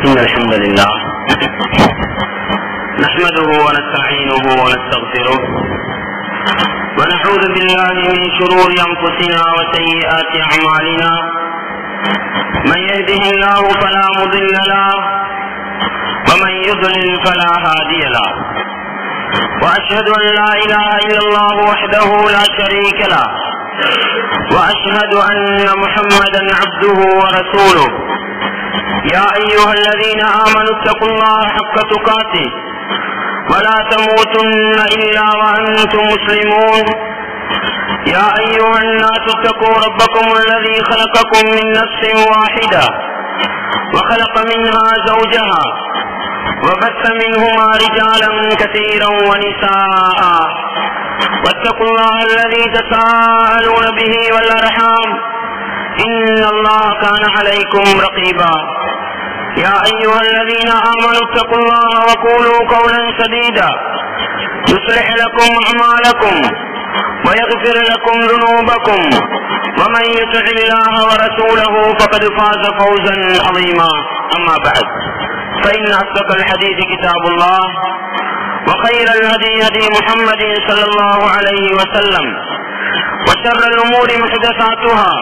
إن الحمد لله نحمده ونستعينه ونستغفره ونعوذ بالله من شرور أنفسنا وسيئات أعمالنا من يهده الله فلا مضل له ومن يضلل فلا هادي له وأشهد أن لا إله إلا الله وحده لا شريك له وأشهد أن محمدا عبده ورسوله يا أيها الذين آمنوا اتقوا الله حق تقاته ولا تموتن إلا وأنتم مسلمون يا أيها الناس اتقوا ربكم الذي خلقكم من نفس واحدة وخلق منها زوجها وبث منهما رجالا كثيرا ونساء واتقوا الله الذي تساءلون به والأرحام إن الله كان عليكم رقيبا يا أيها الذين آمنوا اتقوا الله وقولوا قولا سديدا يصلح لكم أعمالكم ويغفر لكم ذنوبكم ومن يطع الله ورسوله فقد فاز فوزا عظيما أما بعد فإن أصدق الحديث كتاب الله وخير الهدي هدي محمد صلى الله عليه وسلم وشر الأمور محدثاتها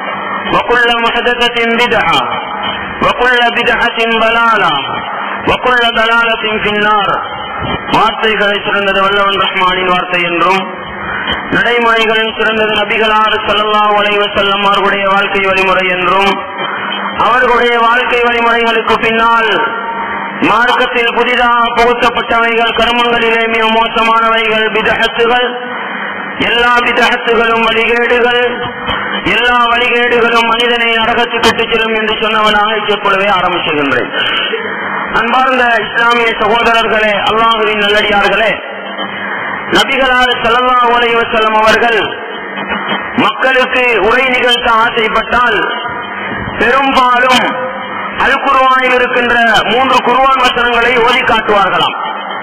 وكل محدثة بدعة وكل بدعة ضلالة وكل ضلالة في النار வார்த்தைகளை சிறந்தது வல்லவன் ரஹ்மானின் வார்த்தை என்றும் நடைமுறைகளில் சிறந்தது நபிகளார் சல்லல்லாஹு அலைஹி வஸல்லம் அவர்களுடைய வாழ்க்கை வழிமுறை என்றும் அவர்களுடைய வாழ்க்கை வழிமுறைகளுக்கு பின்னால் மார்க்கத்தில் புதிதாக புகுத்தப்பட்டவைகள் கர்மங்களிலே மிக மோசமானவைகள் விதகத்துகள் எல்லா விதகத்துகளும் வழிகேடுகள் எல்லா வழிகேடுகளும் மனிதனை நரகத்துக்கு செல்லும் என்று சொன்னவனாக இப்பொழுதே ஆரம்பிச்சுகின்றேன் அன்பார்ந்த இஸ்லாமிய சகோதரர்களே அல்லாஹுவின் நல்லடியார்களே நபிகளார் சல்லா செல்லும் அவர்கள் மக்களுக்கு உரை நிகழ்த்த ஆசைப்பட்டால் பெரும்பாலும் அல் குருவானில் இருக்கின்ற மூன்று குருவான் வசனங்களை ஓதி காட்டுவார்களாம்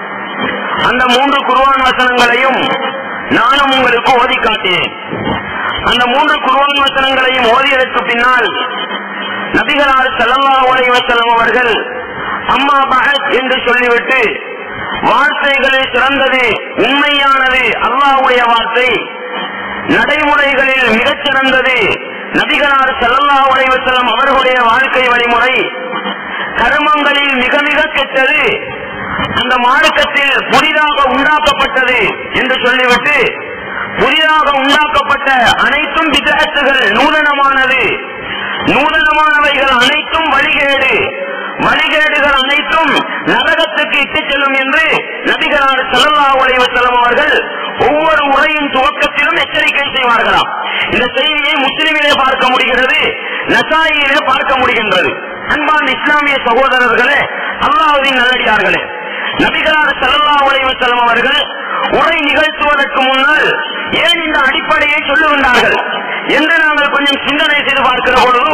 அந்த மூன்று குருவான் வசனங்களையும் நானும் உங்களுக்கு ஓதி காட்டினேன் அந்த மூன்று குருவான் வசனங்களையும் ஓதியதற்கு பின்னால் நபிகளார் சல்லல்லா வசலம் அவர்கள் அம்மா பகத் என்று சொல்லிவிட்டு வார்த்தைகளில் சிறந்தது உண்மையானது அல்லாஹுடைய வார்த்தை நடைமுறைகளில் மிகச் சிறந்தது நபிகளார் சல்லல்லா செல்லம் அவர்களுடைய வாழ்க்கை வழிமுறை கர்மங்களில் மிக மிக கெட்டது அந்த மார்க்கத்தில் புதிதாக உண்டாக்கப்பட்டது என்று சொல்லிவிட்டு புதிதாக உண்டாக்கப்பட்ட அனைத்தும் விதத்துகள் நூதனமானது நூதனமானவைகள் அனைத்தும் வழிகேடு வழிகேடுகள் அனைத்தும் நரகத்துக்கு இட்டு செல்லும் என்று நபிகளார் சல்லல்லா செல்லம் அவர்கள் ஒவ்வொரு உரையின் துவக்கத்திலும் எச்சரிக்கை செய்வார்களாம் இந்த செய்தியை முஸ்லிமிலே பார்க்க முடிகிறது நசாயிலே பார்க்க முடிகின்றது அன்பான இஸ்லாமிய சகோதரர்களே அல்லாஹின் நல்லடியார்களே நபிகளார் சல்லா செல்லம் அவர்கள் உரை நிகழ்த்துவதற்கு முன்னால் ஏன் இந்த அடிப்படையை சொல்லுகின்றார்கள் என்று நாங்கள் கொஞ்சம் சிந்தனை செய்து பார்க்கிற பொழுது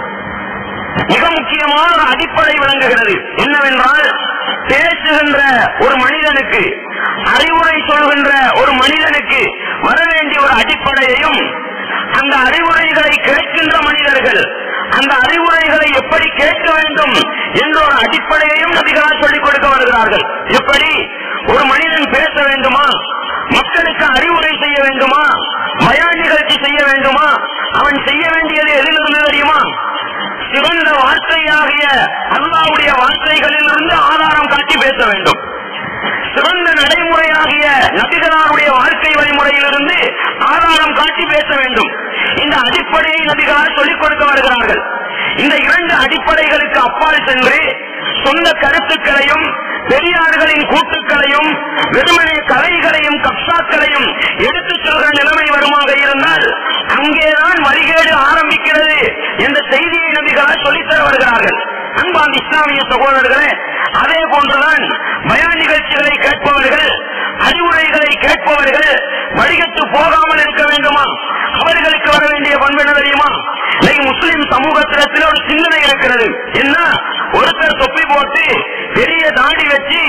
மிக முக்கியமான அடிப்படை விளங்குகிறது என்னவென்றால் பேசுகின்ற ஒரு மனிதனுக்கு அறிவுரை சொல்கின்ற ஒரு மனிதனுக்கு வர வேண்டிய ஒரு அடிப்படையையும் அந்த அறிவுரைகளை கேட்கின்ற மனிதர்கள் அந்த அறிவுரைகளை எப்படி கேட்க வேண்டும் என்ற ஒரு அடிப்படையையும் நபிகளால் சொல்லிக் கொடுக்க வருகிறார்கள் எப்படி ஒரு மனிதன் பேச வேண்டுமா மக்களுக்கு அறிவுரை செய்ய வேண்டுமா பயான் நிகழ்ச்சி செய்ய வேண்டுமா அவன் செய்ய வேண்டியது எதிலிருந்து தெரியுமா சிறந்த வார்த்தையாகிய அல்லாவுடைய வார்த்தைகளில் இருந்து ஆதாரம் காட்டி பேச வேண்டும் சிறந்த நடைமுறையாகிய நபிகளாருடைய வாழ்க்கை வழிமுறையிலிருந்து ஆதாரம் காட்டி பேச வேண்டும் இந்த அடிப்படையை நபிகளார் சொல்லிக் கொடுக்க வருகிறார்கள் இந்த இரண்டு அடிப்படைகளுக்கு அப்பால் சென்று சொந்த கருத்துக்களையும் பெரியார்களின் கூட்டுக்களையும் வெறுமனே கலைகளையும் கப்சாக்களையும் எடுத்துச் சொல்கிற நிலைமை வருமாக இருந்தால் அங்கேதான் வழிகேடு ஆரம்பிக்கிறது என்ற செய்தியை நபிகளார் சொல்லித்தர வருகிறார்கள் அன்பான் இஸ்லாமிய சகோதரர்களே அதே போன்றுதான் பயான் நிகழ்ச்சிகளை கேட்பவர்கள் அறிவுரைகளை கேட்பவர்கள் வழிகட்டு போகாமல் இருக்க வேண்டுமா அவர்களுக்கு வர வேண்டிய பண்பு என்ன தெரியுமா இன்னைக்கு முஸ்லிம் சமூகத்திடத்தில் ஒரு சிந்தனை இருக்கிறது என்ன ஒருத்தர் தொப்பி போட்டு பெரிய தாடி வச்சு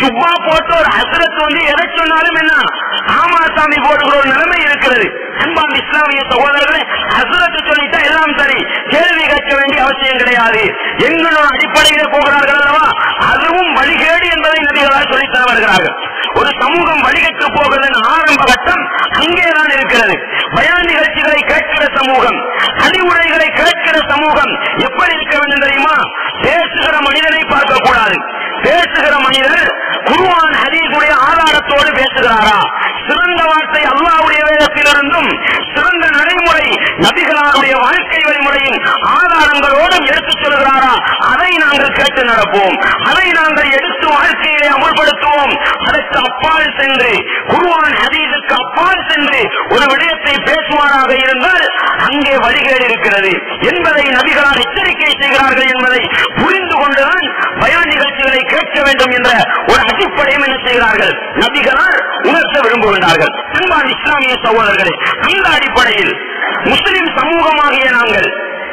ஜுப்பா போட்ட ஒரு ஹசரத் வந்து எதை சொன்னாலும் என்ன ஆமா சாமி போடுகிற ஒரு நிலைமை இருக்கிறது அன்பான் இஸ்லாமிய சகோதரர்களே ஹசரத் சொல்லிட்டா எல்லாம் சரி கேள்வி கேட்க வேண்டிய அவசியம் கிடையாது எங்களோட அடிப்படையில போகிறார்கள் அல்லவா அதுவும் வழிகேடு என்பதை நபிகளால் சொல்லித்தர வருகிறார்கள் ஒரு சமூகம் வழிகட்டு போகிறதன் ஆரம்ப கட்டம் அங்கேதான் இருக்கிறது பயான் நிகழ்ச்சிகளை கேட்கிற சமூகம் அறிவுரைகளை கேட்கிற சமூகம் எப்படி இருக்க வேண்டும் தெரியுமா பேசுகிற மனிதனை பார்க்க கூடாது பேசுகிற மனிதர் குருவான் ஹதீஸுடைய ஆதாரத்தோடு பேசுகிறாரா சிறந்த வார்த்தை அல்லாவுடைய வேதத்திலிருந்தும் சிறந்த நடைமுறை நபிகளாருடைய வாழ்க்கை வழிமுறையின் ஆதாரங்களோடும் எடுத்துச் சொல்கிறாரா அதை நாங்கள் கேட்டு நடப்போம் அதை நாங்கள் எடுத்து வாழ்க்கையிலே அமல்படுத்துவோம் அதற்கு அப்பால் சென்று குருவான் ஹதீஸுக்கு அப்பால் சென்று ஒரு விடயத்தை பேசுவாராக இருந்தால் அங்கே வழிகேடு இருக்கிறது என்பதை நபிகளார் எச்சரிக்கை செய்கிறார்கள் என்பதை புரிந்து கொண்டுதான் பயான் நிகழ்ச்சிகளை கேட்க வேண்டும் என்ற ஒரு அடிப்படையும் என்ன செய்கிறார்கள் நபிகளார் உணர்த்த விரும்புகின்றார்கள் அன்பான் இஸ்லாமிய சகோதரர்களே அந்த அடிப்படையில் முஸ்லிம் சமூகமாகிய நாங்கள்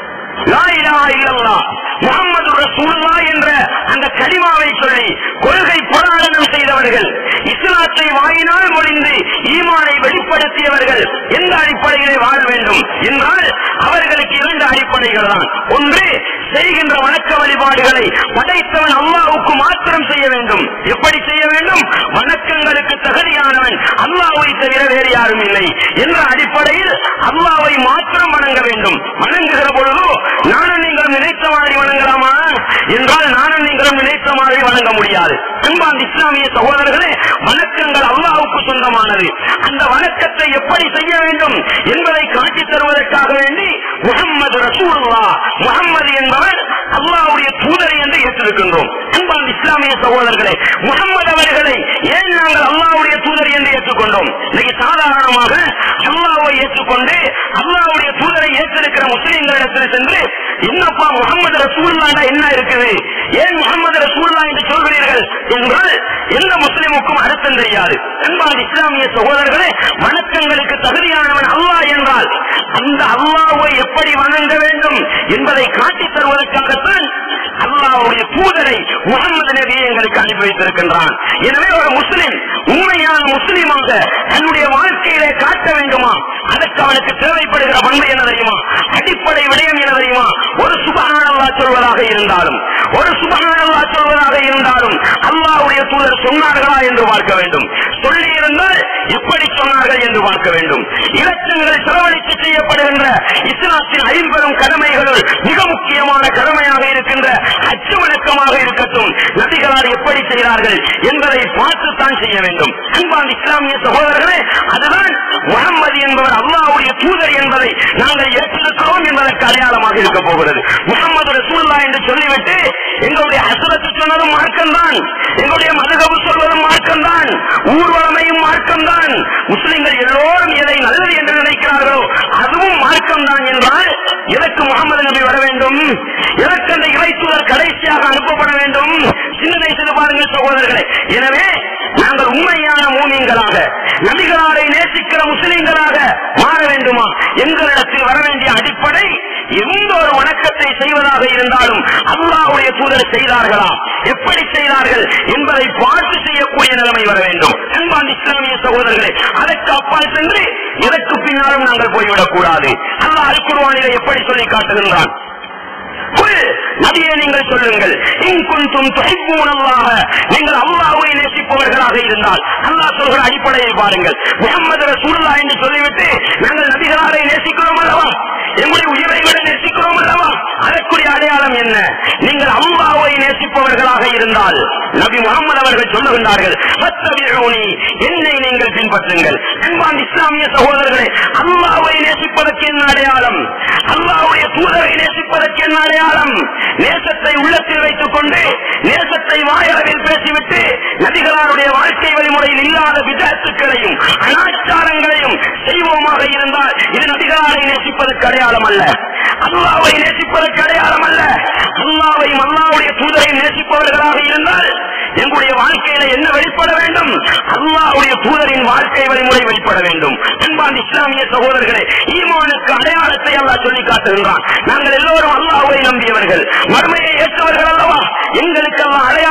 லா இலாஹா இல்லல்லாஹ் முஹம்மது ரசூலுல்லாஹ் என்ற அந்த கலிமாவை சொல்லி கொள்கை புராணம் செய்தவர்கள் இஸ்லாத்தை வாயினால் மொழிந்து ஈமானை வெளிப்படுத்தியவர்கள் எந்த அடிப்படையிலே வாழ வேண்டும் என்றால் அவர்களுக்கு இரண்டு அடிப்படைகள் தான் ஒன்று செய்கின்ற வணக்க வழிபாடுகளை படைத்தவன் அல்லாவுக்கு மாத்திரம் செய்ய வேண்டும் எப்படி செய்ய வேண்டும் வணக்கங்களுக்கு தகுதியானவன் அல்லாவை தவிர வேறு யாரும் இல்லை என்ற அடிப்படையில் அல்லாவை மாத்திரம் வணங்க வேண்டும் வணங்குகிற பொழுது நானும் நீங்கள் நினைத்த மாதிரி வணங்கலாமா என்றால் நானும் நீங்களும் நினைத்த மாதிரி வணங்க முடியாது அன்பான் இஸ்லாமிய சகோதரர்களே வணக்கங்கள் அல்லாவுக்கு சொந்தமானது அந்த வணக்கத்தை எப்படி செய்ய வேண்டும் என்பதை காட்டித் தருவதற்காக வேண்டி முகம்மது ரசூலுல்லா முகம்மது என்பவர் அல்லாவுடைய தூதரை என்று ஏற்றிருக்கின்றோம் அன்பான் இஸ்லாமிய சகோதரர்களே முகம்மது அவர்களை ஏன் நாங்கள் அல்லாவுடைய தூதர் என்று ஏற்றுக்கொண்டோம் இன்னைக்கு சாதாரணமாக அல்லாவை ஏற்றுக்கொண்டு அல்லாவுடைய தூதரை ஏற்றிருக்கிற முஸ்லிம்களிடத்தில் சென்று என்னப்பா முகமது ரசூல்லாண்டா என்ன இருக்குது ஏன் முகமது ரசூல்லா என்று சொல்கிறீர்கள் என்றால் எந்த முஸ்லிமுக்கும் அர்த்தம் தெரியாது அன்பான இஸ்லாமிய சகோதரர்களே வணக்கங்களுக்கு தகுதியானவன் அல்லாஹ் என்றால் அந்த அல்லாஹ்வை எப்படி வணங்க வேண்டும் என்பதை காட்டித் தருவதற்காகத்தான் அல்லாஹ்வுடைய தூதரை முகமது நபியை எங்களுக்கு அனுப்பி வைத்திருக்கின்றான் எனவே ஒரு முஸ்லிம் உண்மையான முஸ்லிமாக தன்னுடைய வாழ்க்கையிலே காட்ட வேண்டுமா அதற்கு அவனுக்கு தேவைப்படுகிற பண்பு என்ன தெரியுமா அடிப்படை விடயம் என்ன தெரியுமா ஒரு சுபகானல்லா சொல்வதாக இருந்தாலும் ஒரு சுபகானல்லா சொல்வதாக இருந்தாலும் அல்லாஹ்வுடைய தூதர் சொன்னார்களா என்று பார்க்க வேண்டும் சொல்லி இருந்தால் எப்படி சொன்னார்கள் என்று பார்க்க வேண்டும் இலட்சங்கள் செலவழித்து செய்யப்படுகின்ற இஸ்லாத்தின் ஐம்பெரும் கடமைகளுள் மிக முக்கியமான கடமையாக இருக்கின்ற அச்சு வணக்கமாக இருக்கட்டும் நபிகளார் எப்படி செய்கிறார்கள் என்பதை பார்த்துத்தான் செய்ய வேண்டும் அன்பான் இஸ்லாமிய சகோதரர்களே அதுதான் முகம்மது என்பவர் அல்லாஹ்வுடைய தூதர் என்பதை நாங்கள் ஏற்றிருக்கிறோம் என்பதற்கு அடையாளமாக இருக்க போகிறது முகமது ரசூல்லா என்று சொல்லிவிட்டு எங்களுடைய ஹசரத்து சொன்னதும் மார்க்கம்தான் எங்களுடைய மதுகபு சொல்வதும் மார்க்கம்தான் ஊர்வலமையும் மார்க்கம்தான் முஸ்லிம்கள் எல்லோரும் எதை நல்லது என்று நினைக்கிறார்களோ அதுவும் மார்க்கம்தான் என்றால் எதற்கு முகமது நபி வர வேண்டும் எதற்கு அந்த இறைத்துவர் கடைசியாக அனுப்பப்பட வேண்டும் சிந்தனை செய்து பாருங்கள் சகோதரர்களே எனவே நாங்கள் உண்மையான மூமியங்களாக நபிகளாரை நேசிக்கிற முஸ்லிம்களாக மாற வேண்டுமா எங்களிடத்தில் வர வேண்டிய அடிப்படை எந்த ஒரு வணக்கத்தை செய்வதாக இருந்தாலும் அல்லாஹ்வுடைய தூதர் செய்தார்களா எப்படி செய்தார்கள் என்பதை பார்த்து செய்யக்கூடிய நிலைமை வர வேண்டும் அன்பான் இஸ்லாமிய சகோதரர்களே அதற்கு அப்பால் சென்று இதற்கு பின்னாலும் நாங்கள் போய்விடக் கூடாது அல்லாஹ் அல் குர்ஆனிலே எப்படி சொல்லி காட்டுகின்றான் குல் நபியே நீங்கள் சொல்லுங்கள் இன் குன்தும் துஹிப்பூனல்லாஹ நீங்கள் அல்லாஹ்வை நேசிப்பவர்களாக இருந்தால் அல்லாஹ் சொல்கிற அடிப்படையை பாருங்கள் முஹம்மது ரசூலுல்லாஹ் என்று சொல்லிவிட்டு நாங்கள் நபிகளாரை நேசிக்கிறோம் அல்லவா எங்களுடைய உயிரை விட நேசிக்கிறோம் அல்லவா அதற்குரிய அடையாளம் என்ன நீங்கள் அல்லாஹ்வை நேசிப்பவர்களாக இருந்தால் நபி முகமது அவர்கள் சொல்லுகின்றார்கள் "ஃபத்தபிஊனி", என்னை நீங்கள் பின்பற்றுங்கள் அன்பான் இஸ்லாமிய சகோதரர்களே அல்லாஹ்வை நேசிப்பதற்கு என்ன அடையாளம் அல்லாஹ்வுடைய தூதரை நேசிப்பதற்கு என்ன அடையாளம் நேசத்தை உள்ளத்தில் வைத்துக் கொண்டு நேசத்தை வாயளவில் பேசிவிட்டு நபிகளாருடைய வாழ்க்கை வழிமுறையில் இல்லாத விதத்துக்களையும் அனாச்சாரங்களையும் செய்வோமாக இருந்தால் இது நபிகளாரை நேசிப்பதற்கு அடையாளம் அல்ல அல்லாவை நேசிப்பதற்கு அடையாளம் அல்ல அல்லாவையும் அல்லாவுடைய தூதரை நேசிப்பவர்களாக இருந்தால் எங்களுடைய வாழ்க்கையில என்ன வெளிப்பட வேண்டும் அல்லாவுடைய தூதரின் வாழ்க்கை வழிமுறை வெளிப்பட வேண்டும் அன்பான் இஸ்லாமிய சகோதரர்களே ஈமானுக்கு அடையாளத்தை அல்லாஹ் சொல்லி காட்டுகின்றான் நாங்கள் எல்லோரும் அல்லாஹ்வை நம்பியவர்கள் மறுமையை ஏற்றவர்கள் அல்லவா எங்களுக்கு அல்லாஹ் அடையாளம் சொல்கிறான்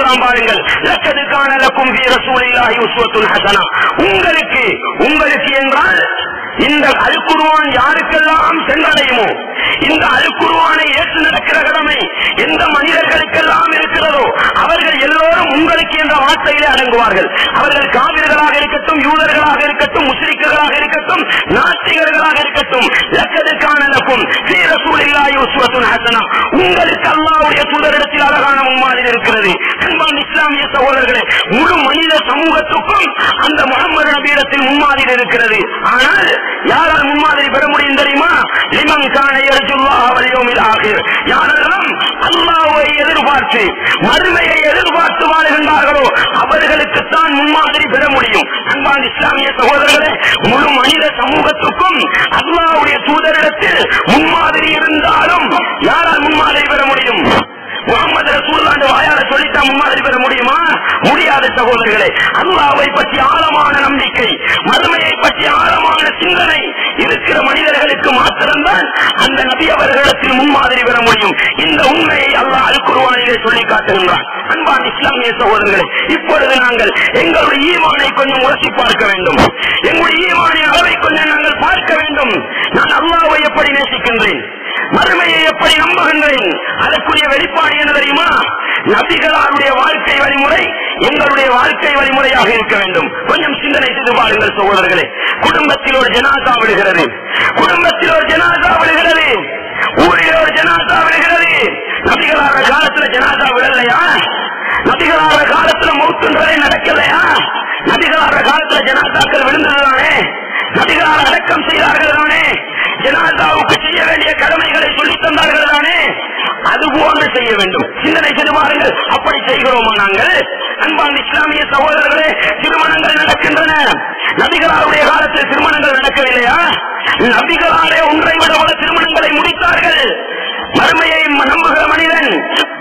சொல்றான் பாருங்கள் லக்கது காணலக்கும் வீர சூழலாகி உஸ்வத்துல் ஹசனா உங்களுக்கு உங்களுக்கு என்றால் இந்த அல்குருவான் யாருக்கெல்லாம் சென்றடையுமோ இந்த அல்குருவானை ஏற்று நடக்கிற கடமை எந்த மனிதர்களுக்கெல்லாம் இருக்கிறதோ அவர்கள் எல்லோரும் உங்களுக்கு என்ற வார்த்தையிலே அடங்குவார்கள் அவர்கள் காவிர்களாக இருக்கட்டும் யூதர்களாக இருக்கட்டும் முஸ்லிக்கர்களாக இருக்கட்டும் நாஸ்திகர்களாக இருக்கட்டும் லக்கதுக்கான லக்கும் வீர சூழலாகி உஸ்வத்துல் ஹசனா உங்களுக்கு அல்லாவுடைய தூதரிடத்தில் அழகான முன்மாதிரி இருக்கிறது அன்பான் இஸ்லாமிய சகோதரர்களே முழு மனித சமூகத்துக்கும் அந்த முகமது நபீரத்தில் முன்மாதிரி இருக்கிறது ஆனால் யாரால் முன்மாதிரி பெற முடியும் தெரியுமா லிமன் கான யர்ஜுல்லாஹ் வல் யௌமில் ஆகிர் யாரெல்லாம் அல்லாஹ்வை எதிர்பார்த்து மறுமையை எதிர்பார்த்து வாழ்கின்றார்களோ அவர்களுக்கு தான் முன்மாதிரி பெற முடியும் அன்பான் இஸ்லாமிய சகோதரர்களே முழு மனித சமூகத்துக்கும் அல்லாஹ்வுடைய தூதரிடத்தில் முன்மாதிரி இருந்தாலும் யாரால் முன்மாதிரி பெற முடியும் முகமது ரசூல்லாண்டு வாயால சொல்லிட்டா முன்மாதிரி பெற முடியுமா முடியாத சகோதரர்களே அல்லாவை பற்றி ஆழமான நம்பிக்கை மறுமையை பற்றி ஆழமான சிந்தனை இருக்கிற மனிதர்களுக்கு மாத்திரம்தான் அந்த நபி அவர்களிடத்தில் முன்மாதிரி பெற முடியும் இந்த உண்மையை அல்லாஹ் அல் குருவானிலே சொல்லி காட்டுகின்றான் அன்பான் இஸ்லாமிய சகோதரர்களே இப்பொழுது நாங்கள் எங்களுடைய ஈமானை கொஞ்சம் உரசி பார்க்க வேண்டும் எங்களுடைய ஈமானின் அளவை கொஞ்சம் நாங்கள் பார்க்க வேண்டும் நான் அல்லாவை எப்படி நேசிக்கின்றேன் மறுமையை எப்படி நம்புகின்றேன் அதற்குரிய வெளிப்பாடு என்ன தெரியுமா நபிகளாருடைய வாழ்க்கை வழிமுறை எங்களுடைய வாழ்க்கை வழிமுறையாக இருக்க வேண்டும் கொஞ்சம் சிந்தனை செய்து பாருங்கள் சகோதரர்களே குடும்பத்தில் ஒரு ஜனாதா விடுகிறது குடும்பத்தில் ஒரு ஜனாதா விடுகிறது ஊரில் ஒரு ஜனாதா விடுகிறது நபிகளார காலத்துல ஜனாதா விடலையா நபிகளார காலத்துல மௌத்துன்றதே நடக்கலையா நபிகளார காலத்துல ஜனாதாக்கள் விழுந்ததுதானே நபிகளார் அடக்கம் செய்தார்கள் தானே ஜனாதாவுக்கு செய்ய வேண்டிய கடமைகளை சொல்லி தந்தார்கள் தானே அது போன்று செய்ய வேண்டும் சிந்தனை செய்து பாருங்கள் அப்படி செய்கிறோமா நாங்கள் அன்பான் இஸ்லாமிய சகோதரர்களே திருமணங்கள் நடக்கின்றன நபிகளாருடைய காலத்தில் திருமணங்கள் நடக்கவில்லையா நபிகளாரே ஒன்றை விட பல திருமணங்களை முடித்தார்கள் மறுமையை நம்புகிற மனிதன்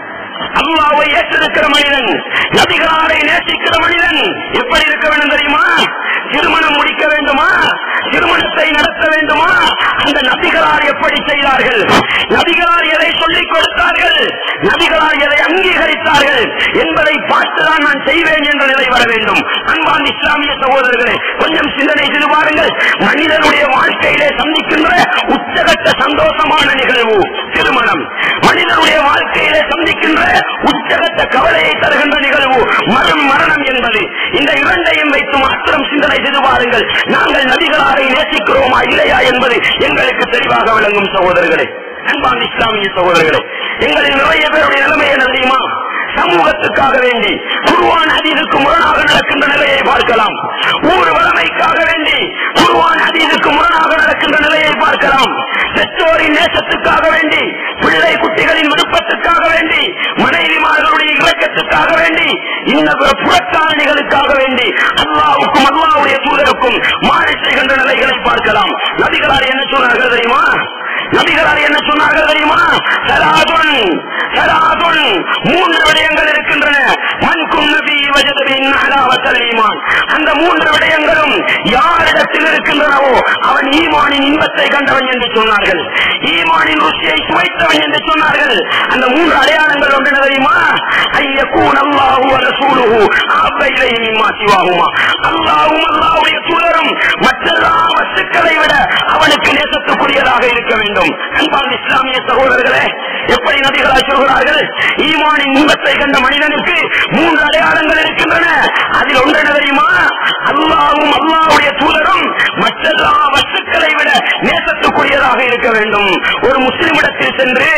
அல்லாவை ஏற்றிருக்கிற மனிதன் நபிகளாரை நேசிக்கிற மனிதன் எப்படி இருக்க வேண்டும் தெரியுமா திருமணம் முடிக்க வேண்டுமா திருமணத்தை நடத்த வேண்டுமா அந்த நபிகளார் எப்படி செய்தார்கள் நபிகளார் எதை சொல்லிக் கொடுத்தார்கள் நபிகளார் எதை அங்கீகரித்தார்கள் என்பதை பார்த்துதான் நான் செய்வேன் என்ற நிலை வர வேண்டும் அன்பான் இஸ்லாமிய சகோதரர்களே கொஞ்சம் சிந்தனை செய்து பாருங்கள் மனிதனுடைய வாழ்க்கையிலே சந்திக்கின்ற உச்சகட்ட சந்தோஷமான நிகழ்வு திருமணம் மனிதனுடைய வாழ்க்கையிலே சந்திக்கின்ற உச்சகட்ட கவலையை தருகின்ற நிகழ்வு மரணம் மரணம் என்பது இந்த இரண்டையும் வைத்து மாத்திரம் சிந்தனை செய்து பாருங்கள் நாங்கள் நபிகளாரை நேசிக்கிறோமா இல்லையா என்பது எங்களுக்கு தெளிவாக விளங்கும் சகோதரர்களே அன்பான் இஸ்லாமிய சகோதரர்களே எங்களில் நிறைய பேருடைய நிலைமை என்ன தெரியுமா சமூகத்துக்காக வேண்டி குருவான் அதீதுக்கு முரணாக நடக்கின்ற நிலையை பார்க்கலாம் ஊர் வளமைக்காக வேண்டி குருவான் அதீதுக்கு முரணாக நடக்கின்ற நிலையை பார்க்கலாம் பெற்றோரின் நேசத்துக்காக வேண்டி பிள்ளை குட்டிகளின் விருப்பத்துக்காக வேண்டி மனைவிமார்களுடைய இலக்கத்துக்காக வேண்டி இந்த பிற புறக்காரணிகளுக்காக வேண்டி அல்லாவுக்கும் அல்லாவுடைய தூதருக்கும் மாறி செய்கின்ற நிலைகளை பார்க்கலாம் நபிகளார் என்ன சொன்னார்கள் தெரியுமா நபிகளார் என்ன சொன்னார்கள் தெரியுமா சராதுன் சராதுன் மூன்று விடயங்கள் இருக்கின்றன மண்கும் நபி வஜதபின் அலாவத்தல் ஈமான் அந்த மூன்று விடயங்களும் யாரிடத்தில் இருக்கின்றனவோ அவன் ஈமானின் இன்பத்தை கண்டவன் என்று சொன்னார்கள் ஈமானின் ருசியை சுவைத்தவன் என்று சொன்னார்கள் அந்த மூன்று அடையாளங்கள் ஒன்று என்ன தெரியுமா ஐயக்கூன் அல்லாஹு ரசூலுஹு அஹப்ப இலைஹி மிம்மா சிவாஹுமா அல்லாஹ்வும் அல்லாஹ்வுடைய தூதரும் மற்றெல்லா வஸ்துக்களை விட அவனுக்கு நேசத்துக்குரியதாக இருக்க வேண்டும் அன்பான இஸ்லாமிய சகோதரர்களே எப்படி நபிகளாய் சொல்கிறார்கள் ஈமானின் இன்பத்தை கண்ட மனிதனுக்கு மூன்று அடையாளங்கள் இருக்கின்றன அதில் ஒன்று என்ன தெரியுமா அல்லாவும் அல்லாவுடைய தூதரும் மற்றெல்லா வஸ்துக்களை விட நேசத்துக்குரியதாக இருக்க வேண்டும் ஒரு முஸ்லிமிடத்தில் சென்று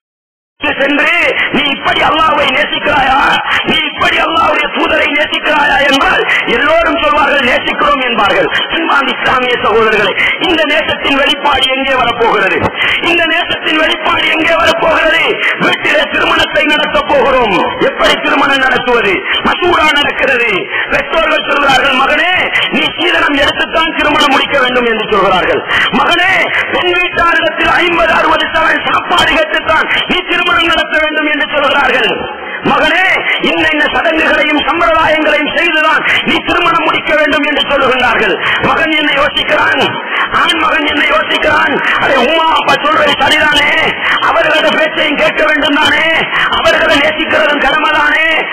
சென்று நீ இப்படி அல்லாவை நேசிக்கிறாயா நீ இப்படி அல்லாவுடைய தூதரை நேசிக்கிறாயா என்றால் எல்லோரும் சொல்வார்கள் நேசிக்கிறோம் என்பார்கள் அன்பான் இஸ்லாமிய சகோதரர்களே இந்த நேசத்தின் வெளிப்பாடு எங்கே வரப்போகிறது இந்த நேசத்தின் வெளிப்பாடு எங்கே வரப்போகிறது வீட்டிலே திருமணத்தை நடத்தப் போகிறோம் எப்படி திருமணம் நடத்துவது மசூரா நடக்கிறது பெற்றோர்கள் சொல்கிறார்கள் மகனே நீ சீதனம் எடுத்துத்தான் திருமணம் முடிக்க வேண்டும் என்று சொல்கிறார்கள் மகனே பெண் வீட்டாரிடத்தில் ஐம்பது அறுபது சவன் சாப்பாடு கேட்டுத்தான் நீ திருமணம் நடத்த வேண்டும் என்று சொல்கிறார்கள் மகனே இன்ன இன்ன சடங்குகளையும் சம்பிரதாயங்களையும் செய்துதான் நீ திருமணம் முடிக்க வேண்டும் என்று சொல்லுகிறார்கள் மகன் என்ன யோசிக்கிறான் ஆண் மகன் என்ன யோசிக்கிறான் அதை உமா அப்பா சொல்றது சரிதானே அவர்களோட பேச்சையும் கேட்க வேண்டும் தானே அவர்களை நேசிக்கிறதும் கடமைதானே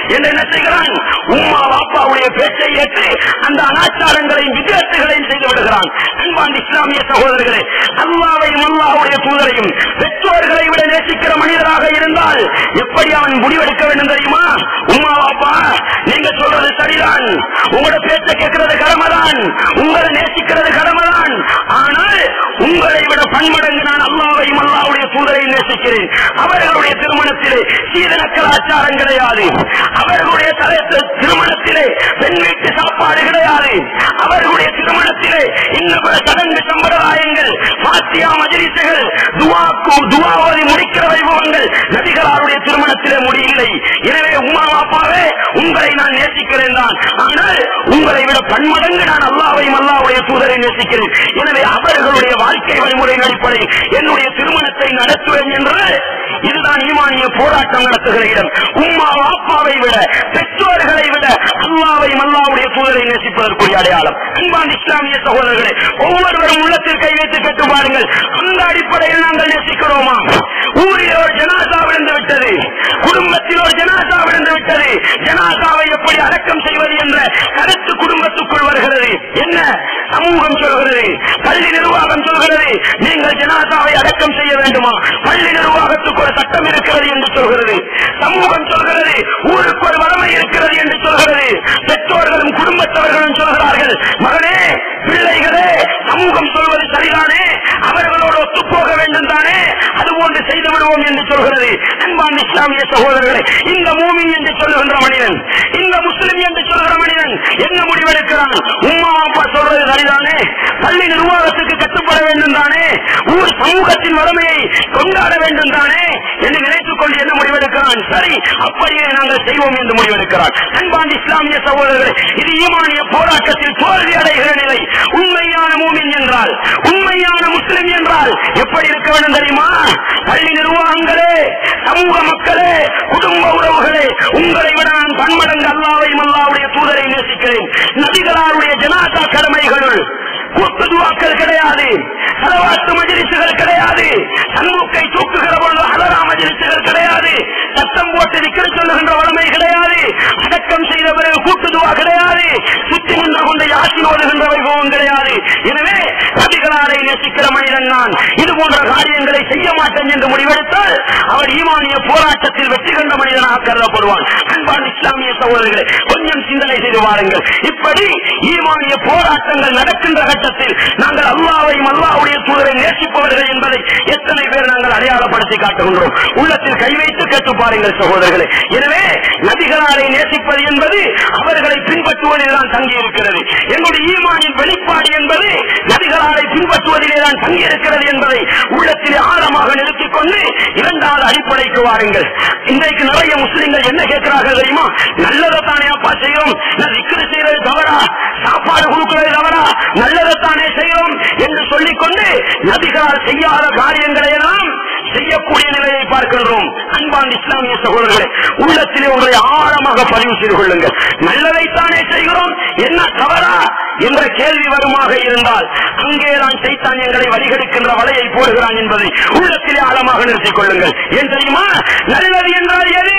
என்று என்ன செய்கிறான் உம்மா பாப்பாவுடைய பேச்சை ஏற்று அந்த அனாச்சாரங்களையும் வித்தியாசங்களையும் செய்து விடுகிறான் அன்பான் இஸ்லாமிய சகோதரர்களே அல்லாவையும் அல்லாவுடைய தூதரையும் பெற்றோர்களை விட நேசிக்கிற மனிதராக இருந்தால் எப்படி அவன் முடிவெடுக்க வேண்டும் தெரியுமா உம்மா பாப்பா நீங்க சொல்றது சரிதான் உங்களோட பேச்சை கேட்கிறது கடமைதான் உங்களை நேசிக்கிறது கடமைதான் ஆனால் உங்களை விட பன்மடங்கு நான் அல்லாவையும் அல்லாவுடைய தூதரை நேசிக்கிறேன் அவர்களுடைய திருமணத்திலே சீதன கலாச்சாரம் கிடையாது அவர்களுடைய தலைத்த திருமணத்திலே பெண் வீட்டு சாப்பாடு கிடையாது அவர்களுடைய திருமணத்திலே இன்னும் பல சடங்கு சம்பிரதாயங்கள் பாத்தியா மஜிலிசுகள் துவாக்கு துவாவதி முடிக்கிற வைபவங்கள் நபிகளாருடைய திருமணத்திலே முடியவில்லை எனவே உமா பாப்பாவே உங்களை நான் நேசிக்கிறேன் தான் ஆனால் உங்களை விட பன்மடங்கு நான் அல்லாவையும் அல்லாவுடைய தூதரை நேசிக்கிறேன் எனவே அவர்களுடைய வாழ்க்கை வழிமுறையின் அடிப்படையில் என்னுடைய திருமணத்தை நடத்துவேன் என்று இதுதான் ஈமானிய போராட்டம் நடத்துகிற இடம் உம்மா வாப்பாவை விட பெற்றோர்களை விட அல்லாவையும் அல்லாவுடைய தூதரை நேசிப்பதற்குரிய அடையாளம் அன்பான் இஸ்லாமிய சகோதரர்களே ஒவ்வொருவரும் உள்ளத்தில் கை வைத்து கேட்டு பாருங்கள் அந்த அடிப்படையில் நாங்கள் நேசிக்கிறோமா ஊரில் ஒரு ஜனாசா விழுந்து விட்டது குடும்பத்தில் ஒரு ஜனாசா விழுந்து விட்டது ஜனாசாவை எப்படி அடக்கம் செய்வது என்ற கருத்து குடும்பத்துக்குள் வருகிறது என்ன சமூகம் சொல்கிறது பள்ளி நிர்வாகம் சொல்கிறது நீங்கள் ஜனாசாவை அடக்கம் செய்ய வேண்டுமா பள்ளி நிர்வாகத்துக்கு ஒரு சட்டம் இருக்கிறது என்று சொல்கிறது சமூகம் சொல்கிறது ஊருக்கு ஒரு வளமை இருக்கிறது என்று சொல்கிறது பெற்றோர்களும் குடும்பத்தவர்களும் சொல்கிறார்கள் மகனே பிள்ளைகளே சமூகம் சொல்வது சரிதானே அவர்களோடு ஒத்து போக வேண்டும் தானே அதுபோன்று செய்து விடுவோம் என்று சொல்கிறது அன்பான் இஸ்லாமிய சகோதரர்களே இந்த மூமின் என்று சொல்லுகின்ற மனிதன் இந்த முஸ்லிம் என்று சொல்கிற மனிதன் என்ன முடிவெடுக்கிறான் உம்மா அப்பா சொல்றது சரிதானே பள்ளி நிர்வாகத்துக்கு கட்டுப்பட வேண்டும் தானே ஊர் சமூகத்தின் வறுமையை கொண்டாட வேண்டும் தானே என்று நினைத்துக் கொண்டு என்ன முடிவெடுக்கிறான் சரி அப்படியே நாங்கள் செய்வோம் என்று முடிவெடுக்கிறான் அன்பான் இஸ்லாமிய சகோதரர்களே இது ஈமானிய போராட்டத்தில் தோல்வி அடைகிற நிலை உண்மையான மூமின் என்றால் உண்மையான முஸ்லிம் என்றால் எப்படி இருக்க வேண்டும் தெரியுமா பள்ளி நிர்வாகங்களே சமூக மக்களே குடும்ப உறவுகளே உங்களை விட நான் பன்மடங்கு அல்லாவையும் அல்லாவுடைய தூதரை நேசிக்கிறேன் நபிகளாருடைய ஜனாதா கடமைகளுள் கூட்டு துவாக்கள் கிடையாது செலவாட்டு மஜிலிசுகள் கிடையாது சண்முகை தூக்குகிற பொழுது அலரா மஜிலிசுகள் கிடையாது சத்தம் போட்டு நிக்கிற சொல்லுகின்ற வளமை கிடையாது அடக்கம் செய்த பிறகு கூட்டு துவா கிடையாது சுத்தி நின்று கொண்டு யாசி ஓதுகின்ற வைபவம் கிடையாது எனவே நபிகளாரை நேசிக்கிற மனிதன் நான் இது போன்ற காரியங்களை செய்ய மாட்டேன் என்று முடிவெடுத்தால் அவர் ஈமானிய போராட்டத்தில் வெற்றி கண்ட மனிதனாக கருதப்படுவான் அன்பான் இஸ்லாமிய சகோதரர்களே கொஞ்சம் சிந்தனை செய்து வாருங்கள் இப்படி ஈமானிய போராட்டங்கள் நடக்கின்ற கட்டத்தில் நாங்கள் அல்லாவையும் அல்லாவுடைய தூதரை நேசிப்பவர்கள் என்பதை எத்தனை பேர் நாங்கள் அடையாளப்படுத்தி காட்டுகின்றோம் உள்ளத்தில் கை வைத்து கேட்டு பாருங்கள் சகோதரர்களே எனவே நபிகளாரை நேசிப்பது என்பது அவர்களை பின்பற்றுவதில் தான் தங்கி இருக்கிறது என்னுடைய ஈமானின் வெளிப்பாடு என்பது நபிகளாரை பின்பற்றுவதிலே தான் தங்கி இருக்கிறது என்பதை உள்ளத்திலே ஆழமாக நிறுத்திக் கொண்டு இரண்டாவது அடிப்படைக்கு வாருங்கள் இன்றைக்கு நிறைய முஸ்லிம்கள் என்ன கேட்கிறார்கள் தெரியுமா நல்லதைத்தானே அப்பா செய்யறோம் நான் விக்கிரி செய்யறது தவறா சாப்பாடு கொடுக்கிறது தவறா நல்லதைத்தானே செய்யறோம் என்று சொல்லிக்கொண்டு நபிகளால் செய்யாத காரியங்களை எல்லாம் செய்யக்கூடிய நிலையை பார்க்கின்றோம் அன்பான் இஸ்லாமிய சகோதரர்களே உள்ளத்திலே உங்களை ஆழமாக பதிவு செய்து கொள்ளுங்கள் நல்லதைத்தானே செய்கிறோம் என்ன தவறா என்ற கேள்வி வருமாக இருந்தால் அங்கேதான் சைத்தான் எங்களை வழிகெடுக்கின்ற வலையை போடுகிறான் என்பதை உள்ளத்திலே ஆழமாக நிறுத்திக் கொள்ளுங்கள் ஏன் தெரியுமா நல்லது என்றால் எது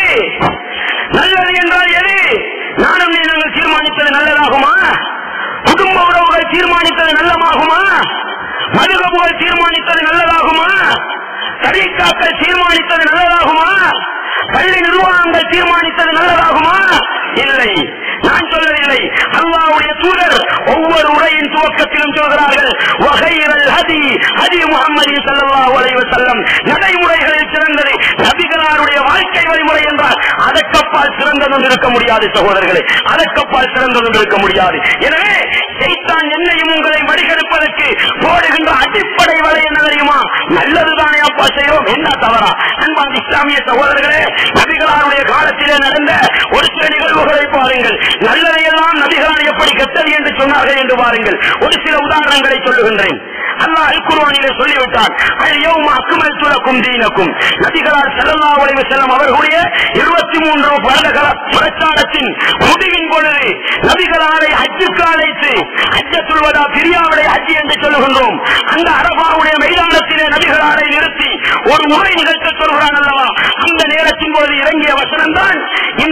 நல்லது என்றால் எது நானும் நீங்கள் தீர்மானித்தது நல்லதாகுமா குடும்ப உறவுகள் தீர்மானித்தது நல்லமாகுமா மதுகபுகள் தீர்மானித்தது நல்லதாகுமா தரீக்காக்கள் தீர்மானித்தது நல்லதாகுமா பள்ளி நிர்வாகங்கள் தீர்மானித்தது நல்லதாகுமா இல்லை நான் சொல்லவில்லை அல்லாவுடைய தூதர் ஒவ்வொரு உரையின் துவக்கத்திலும் சொல்கிறார்கள் வகைரல் ஹதி ஹதி முகமது ஸல்லல்லாஹு அலைஹி வஸல்லம் நடைமுறைகளில் சிறந்தது நபிகளாருடைய வாழ்க்கை வழிமுறை என்றால் அதற்கப்பால் சிறந்ததும் இருக்க முடியாது சகோதரர்களே அதற்கப்பால் சிறந்ததும் இருக்க முடியாது எனவே சைத்தான் என்னையும் உங்களை வடிகெடுப்பதற்கு போடுகின்ற அடிப்படை வலை என்ன தெரியுமா நல்லதுதானே அப்பா செய்வோம் என்ன தவறா அன்பான் இஸ்லாமிய சகோதரர்களே நபிகளாருடைய காலத்திலே நடந்த ஒரு சில நிகழ்வுகளை பாருங்கள் நல்லதையெல்லாம் நபிகளார் எப்படி கெட்டது என்று சொன்னார்கள் என்று பாருங்கள் ஒரு சில உதாரணங்களை சொல்லுகின்றேன் அல்லாஹ் அல் குர்ஆனிலே சொல்லிவிட்டார் அல் யௌம அக்மல்து லக்கும் தீனக்கும் நபிகளார் ஸல்லல்லாஹு அலைஹி வஸல்லம் அவர்களுடைய 23 வருடகால பிரச்சாரத்தின் முடிவின் பொழுது நபிகளாரை ஹஜ்ஜுக்கு அழைத்து ஹஜ்ஜத்துல் வதா பிரியாவுடைய ஹஜ் என்று சொல்லுகின்றோம் அந்த அரபாவுடைய மைதானத்திலே நபிகளாரை நிறுத்தி ஒரு முறை நிகழ்த்த சொல்கிறான் அல்லவா அந்த நேரத்தின் போது இறங்கிய வசனம் தான் இன்றைய தினம்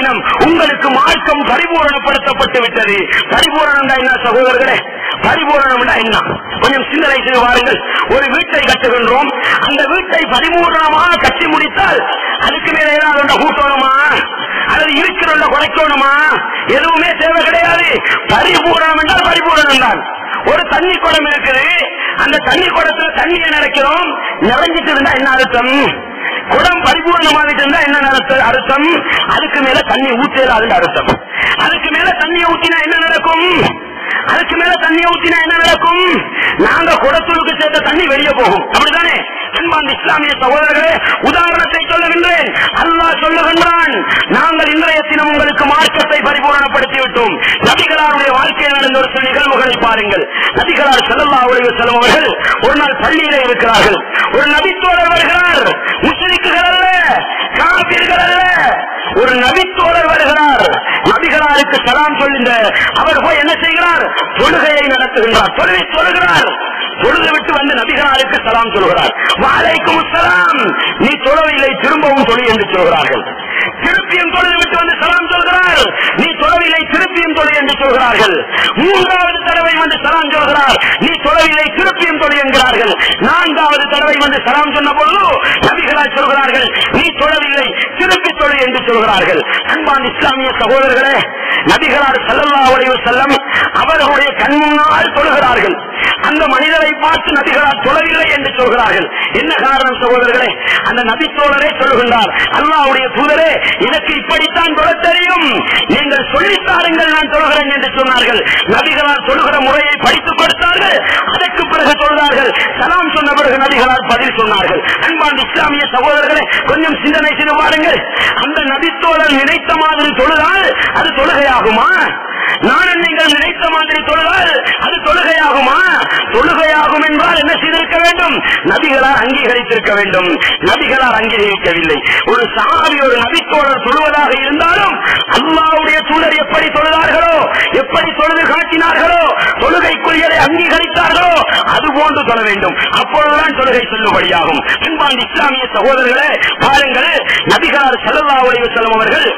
தினம் உங்களுக்கு மார்க்கம் பரிபூரணப்படுத்தப்பட்டு விட்டது பரிபூரணம் என்ன சகோதரர்களே பரிபூரணம் என்ன கொஞ்சம் சிந்தனை செய்து பாருங்கள் ஒரு வீட்டை கட்டுகின்றோம் அந்த வீட்டை பரிபூரணமாக கட்டி முடித்தால் அதுக்கு மேல ஏதாவது ஒன்றை கூட்டணுமா அல்லது இருக்கிற குறைக்கணுமா எதுவுமே தேவை கிடையாது பரிபூரணம் என்றால் பரிபூரணம் தான் ஒரு தண்ணி குடம் இருக்குது அந்த தண்ணி குடத்துல தண்ணியை நினைக்கிறோம் நிறைஞ்சிட்டு இருந்தா என்ன அர்த்தம் குடம் பரிபூர்ணமாகிட்டு இருந்தா என்ன நடத்த- அர்த்தம் அதுக்கு மேல தண்ணி ஊற்றலாதுன்னு அர்த்தம் அதுக்கு மேல தண்ணியை ஊத்தினா என்ன நடக்கும் அதுக்கு மேல தண்ணியை ஊத்தினா என்ன நடக்கும் நாங்க குடத்துளுக்கு சேர்த்த தண்ணி வெளியே போகும் அப்படிதானே அன்பான் இஸ்லாமிய சகோதரர்களே உதாரணத்தை சொல்லுகின்றேன் அல்லாஹ் சொல்லுகின்றான் நாங்கள் இன்றைய தினம் உங்களுக்கு மார்க்கத்தை பரிபூரணப்படுத்தி விட்டோம் நபிகளாருடைய வாழ்க்கையில் நடந்த ஒரு சில நிகழ்வுகளை பாருங்கள் நபிகளார் செல்லல்லா உலக செல்வர்கள் ஒரு நாள் பள்ளியிலே இருக்கிறார்கள் ஒரு நபித்தோழர் வருகிறார் முஸ்லிக்குகள் அல்ல காபிர்கள் அல்ல ஒரு நபித்தோழர் வருகிறார் நபிகளாருக்கு சலாம் சொல்லுங்க அவர் போய் என்ன செய்கிறார் தொழுகையை நடத்துகின்றார் தொழுகை சொல்லுகிறார் தொழுது விட்டு வந்து நபிகளாருக்கு சலாம் சொல்கிறார் வாழைக்கும் சலாம் நீ தொழவில்லை திரும்பவும் தொழு என்று சொல்கிறார்கள் திருப்பியும் தொழுது விட்டு வந்து சலாம் சொல்கிறார் நீ தொழவில்லை திருப்பியும் தொழு என்று சொல்கிறார்கள் மூன்றாவது தடவை வந்து சலாம் சொல்கிறார் நீ தொழவில்லை திருப்பியும் தொழு என்கிறார்கள் நான்காவது தடவை வந்து சலாம் சொன்ன பொழுது நபிகளார் சொல்கிறார்கள் நீ தொழவில்லை திருப்பி தொழு என்று சொல்கிறார்கள் அன்பான் இஸ்லாமிய சகோதரர்களே நபிகளார் ஸல்லல்லாஹு அலைஹி வஸல்லம் அவர்களுடைய கண் முன்னால் தொழுகிறார்கள் அந்த மனிதரை பார்த்து நபிகளார் தொழவில்லை என்று சொல்கிறார்கள் என்ன காரணம் சகோதரர்களே அந்த நபி தோழரே சொல்லுகின்றார் அல்லாஹ்வுடைய தூதரே எனக்கு இப்படித்தான் தொழ தெரியும் நீங்கள் சொல்லித் தாருங்கள் நான் தொழுகிறேன் என்று சொன்னார்கள் நபிகளார் தொழுகிற முறையை படித்துக் கொடுத்தார்கள் அதற்கு பிறகு சொல்றார்கள் சலாம் சொன்ன பிறகு நபிகளார் பதில் சொன்னார்கள் அன்பான் இஸ்லாமிய சகோதரர்களே கொஞ்சம் சிந்தனை செய்து பாருங்கள் அந்த நபித்தோழர் நினைத்த மாதிரி தொழுதால் அது தொழுகையாகுமா நானும் நீங்கள் நினைத்த மாதிரி தொழுதால் அது தொழுகையாகுமா தொழுகையாகும் என்றால் என்ன செய்திருக்க வேண்டும் நபிகளார் அங்கீகரித்திருக்க வேண்டும் நபிகளார் அங்கீகரிக்கவில்லை ஒரு சாவி ஒரு நபித்தோழர் தொழுவதாக இருந்தாலும் அல்லாவுடைய தூதர் எப்படி தொழுதார்களோ எப்படி தொழுது காட்டினார்களோ தொழுகைக்குரியதை அங்கீகரித்தார்களோ அது போன்று தொழ வேண்டும் அப்பொழுதுதான் தொழுகை செல்லுபடியாகும் அன்பான் இஸ்லாமிய சகோதரர்களே பாருங்கள் நபிகளார் ஸல்லல்லாஹு அலைஹி வஸல்லம் அவர்கள்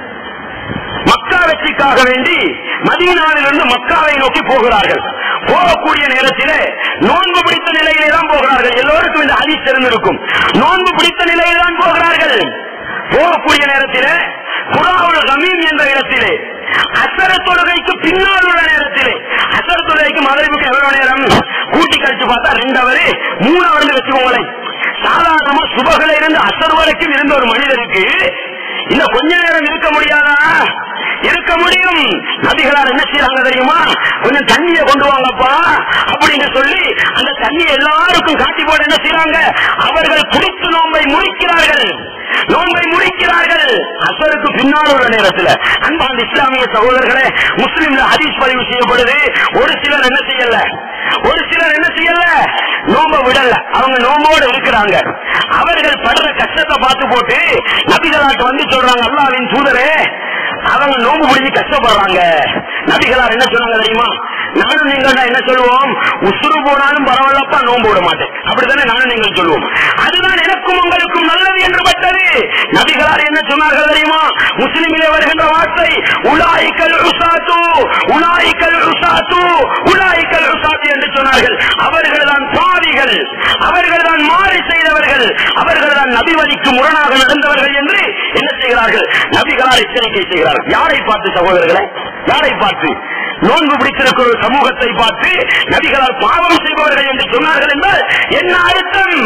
மக்கா வெற்றிக்காக வேண்டி மதீனாவிலிருந்து மக்காவை நோக்கி போகிறார்கள் போகக்கூடிய நேரத்திலே நோன்பு பிடித்த நிலையிலே தான் போகிறார்கள் எல்லோருக்கும் இந்த அதி தெரிந்திருக்கும் நோன்பு பிடித்த நிலையில் தான் போகிறார்கள் போகக்கூடிய நேரத்திலே குராவுல் ரமீம் என்ற இடத்திலே அசர தொழுகைக்கு பின்னால் உள்ள நேரத்திலே அசர தொழுகைக்கு மதுரைக்கு எவ்வளவு நேரம் கூட்டி கழிச்சு பார்த்தா ரெண்டு அவரு மூணு அவர்ந்து வச்சுக்கோங்களேன் சாதாரணமா சுபகல இருந்து அசர் வரைக்கும் இருந்த ஒரு மனிதருக்கு இந்த கொஞ்ச நேரம் இருக்க முடியாதா இருக்க முடியும் நபிகளார் என்ன செய்யறாங்க தெரியுமா கொஞ்சம் தண்ணியை கொண்டு வாங்கப்பா அப்படின்னு சொல்லி அந்த தண்ணியை எல்லாருக்கும் காட்டி போட்டு என்ன செய்யறாங்க அவர்கள் குடித்து நோன்பை முடிக்கிறார்கள் நோன்பை முடிக்கிறார்கள் அசருக்கு பின்னால் உள்ள நேரத்தில் அன்பான் இஸ்லாமிய சகோதரர்களே முஸ்லிம்ல ஹதீஸ் பதிவு செய்யப்படுது ஒரு சிலர் என்ன செய்யல ஒரு சிலர் என்ன செய்யல நோம்ப விடல அவங்க நோம்போடு இருக்கிறாங்க அவர்கள் படுற கஷ்டத்தை பார்த்து போட்டு நபிகளாட்டு வந்து சொல்றாங்க அல்லாவின் தூதரே அவங்க நோம்பு பிடிச்சு கஷ்டப்படுறாங்க நபிகளார் என்ன சொன்னாங்க தெரியுமா நானும் நீங்கள் என்ன சொல்லுவோம் உசுறு போனாலும் பரவாயில்லப்பா நோம்பு விட மாட்டேன் அப்படித்தானே நானும் நீங்கள் சொல்லுவோம் அதுதான் எனக்கும் உங்களுக்கும் நல்லது என்று பட்டது நபிகளார் என்ன சொன்னார்கள் தெரியுமா முஸ்லிமிலே வருகின்ற வார்த்தை உலாய்க்கல் உசாத்து உலாய்க்கல் உசாத்து உலாய்க்கல் உசாத்து என்று சொன்னார்கள் அவர்கள் தான் பாவிகள் அவர்கள் தான் மாறி செய்தவர்கள் அவர்கள் தான் நபிவழிக்கு முரணாக நடந்தவர்கள் என்று என்ன செய்கிறார்கள் நபிகளார் எச்சரிக்கை செய்கிறார்கள் யாரை பார்த்து சகோதரர்களை யாரை பார்த்து நோன்பு பிடித்திருக்கிற ஒரு சமூகத்தை பார்த்து நபிகளால் பாவம் செய்பவர்கள் என்று சொன்னார்கள் என்றால் என்ன அர்த்தம்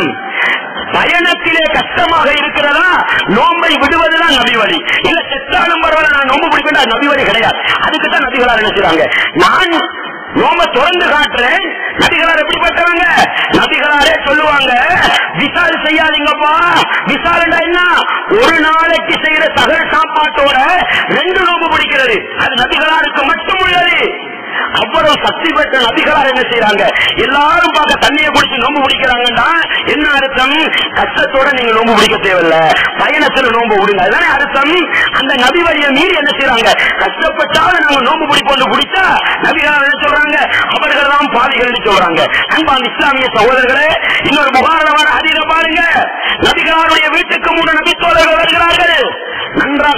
பயணத்திலே கஷ்டமாக இருக்கிறதா நோன்பை விடுவதுதான் நபி வழி இல்ல செத்தாலும் பரவாயில்ல நான் நோன்பு பிடிப்பேன் நபி வழி கிடையாது அதுக்கு தான் நபிகளார் என்ன செய்றாங்க நான் நோம்ப திறந்து காட்டுறேன் நபிகளார் எப்படிப்பட்டவங்க நபிகளாரே சொல்லுவாங்க விசால் செய்யாதீங்கப்பா விசால் என்ன ஒரு நாளைக்கு செய்யற சகல் சாப்பாட்டோட ரெண்டு நோம்பு பிடிக்கிறது அது நபிகளாருக்கு மட்டும் உள்ளது அவ்வளவு சக்தி பெற்ற நபிகளார் என்ன செய்யறாங்க எல்லாரும் பார்க்க தண்ணியை குடிச்சு நோம்பு பிடிக்கிறாங்கன்னா என்ன அர்த்தம் கஷ்டத்தோட நீங்க நோம்பு பிடிக்க தேவையில்ல பயணத்துல நோம்பு விடுங்க அதுதானே அர்த்தம் அந்த நபி வழியை மீறி என்ன செய்யறாங்க கஷ்டப்பட்டாலும் நாங்க நோம்பு பிடிப்போம் பிடிச்சா நபிகளார் என்ன சொல்றாங்க அவர்கள் தான் பாதிகள் சொல்றாங்க அன்பான் இஸ்லாமிய சகோதரர்களே இன்னொரு முகாரமான அதிக பாருங்க நபிகளாருடைய வீட்டுக்கு மூணு நபித்தோழர்கள் வருகிறார்கள் நன்றாக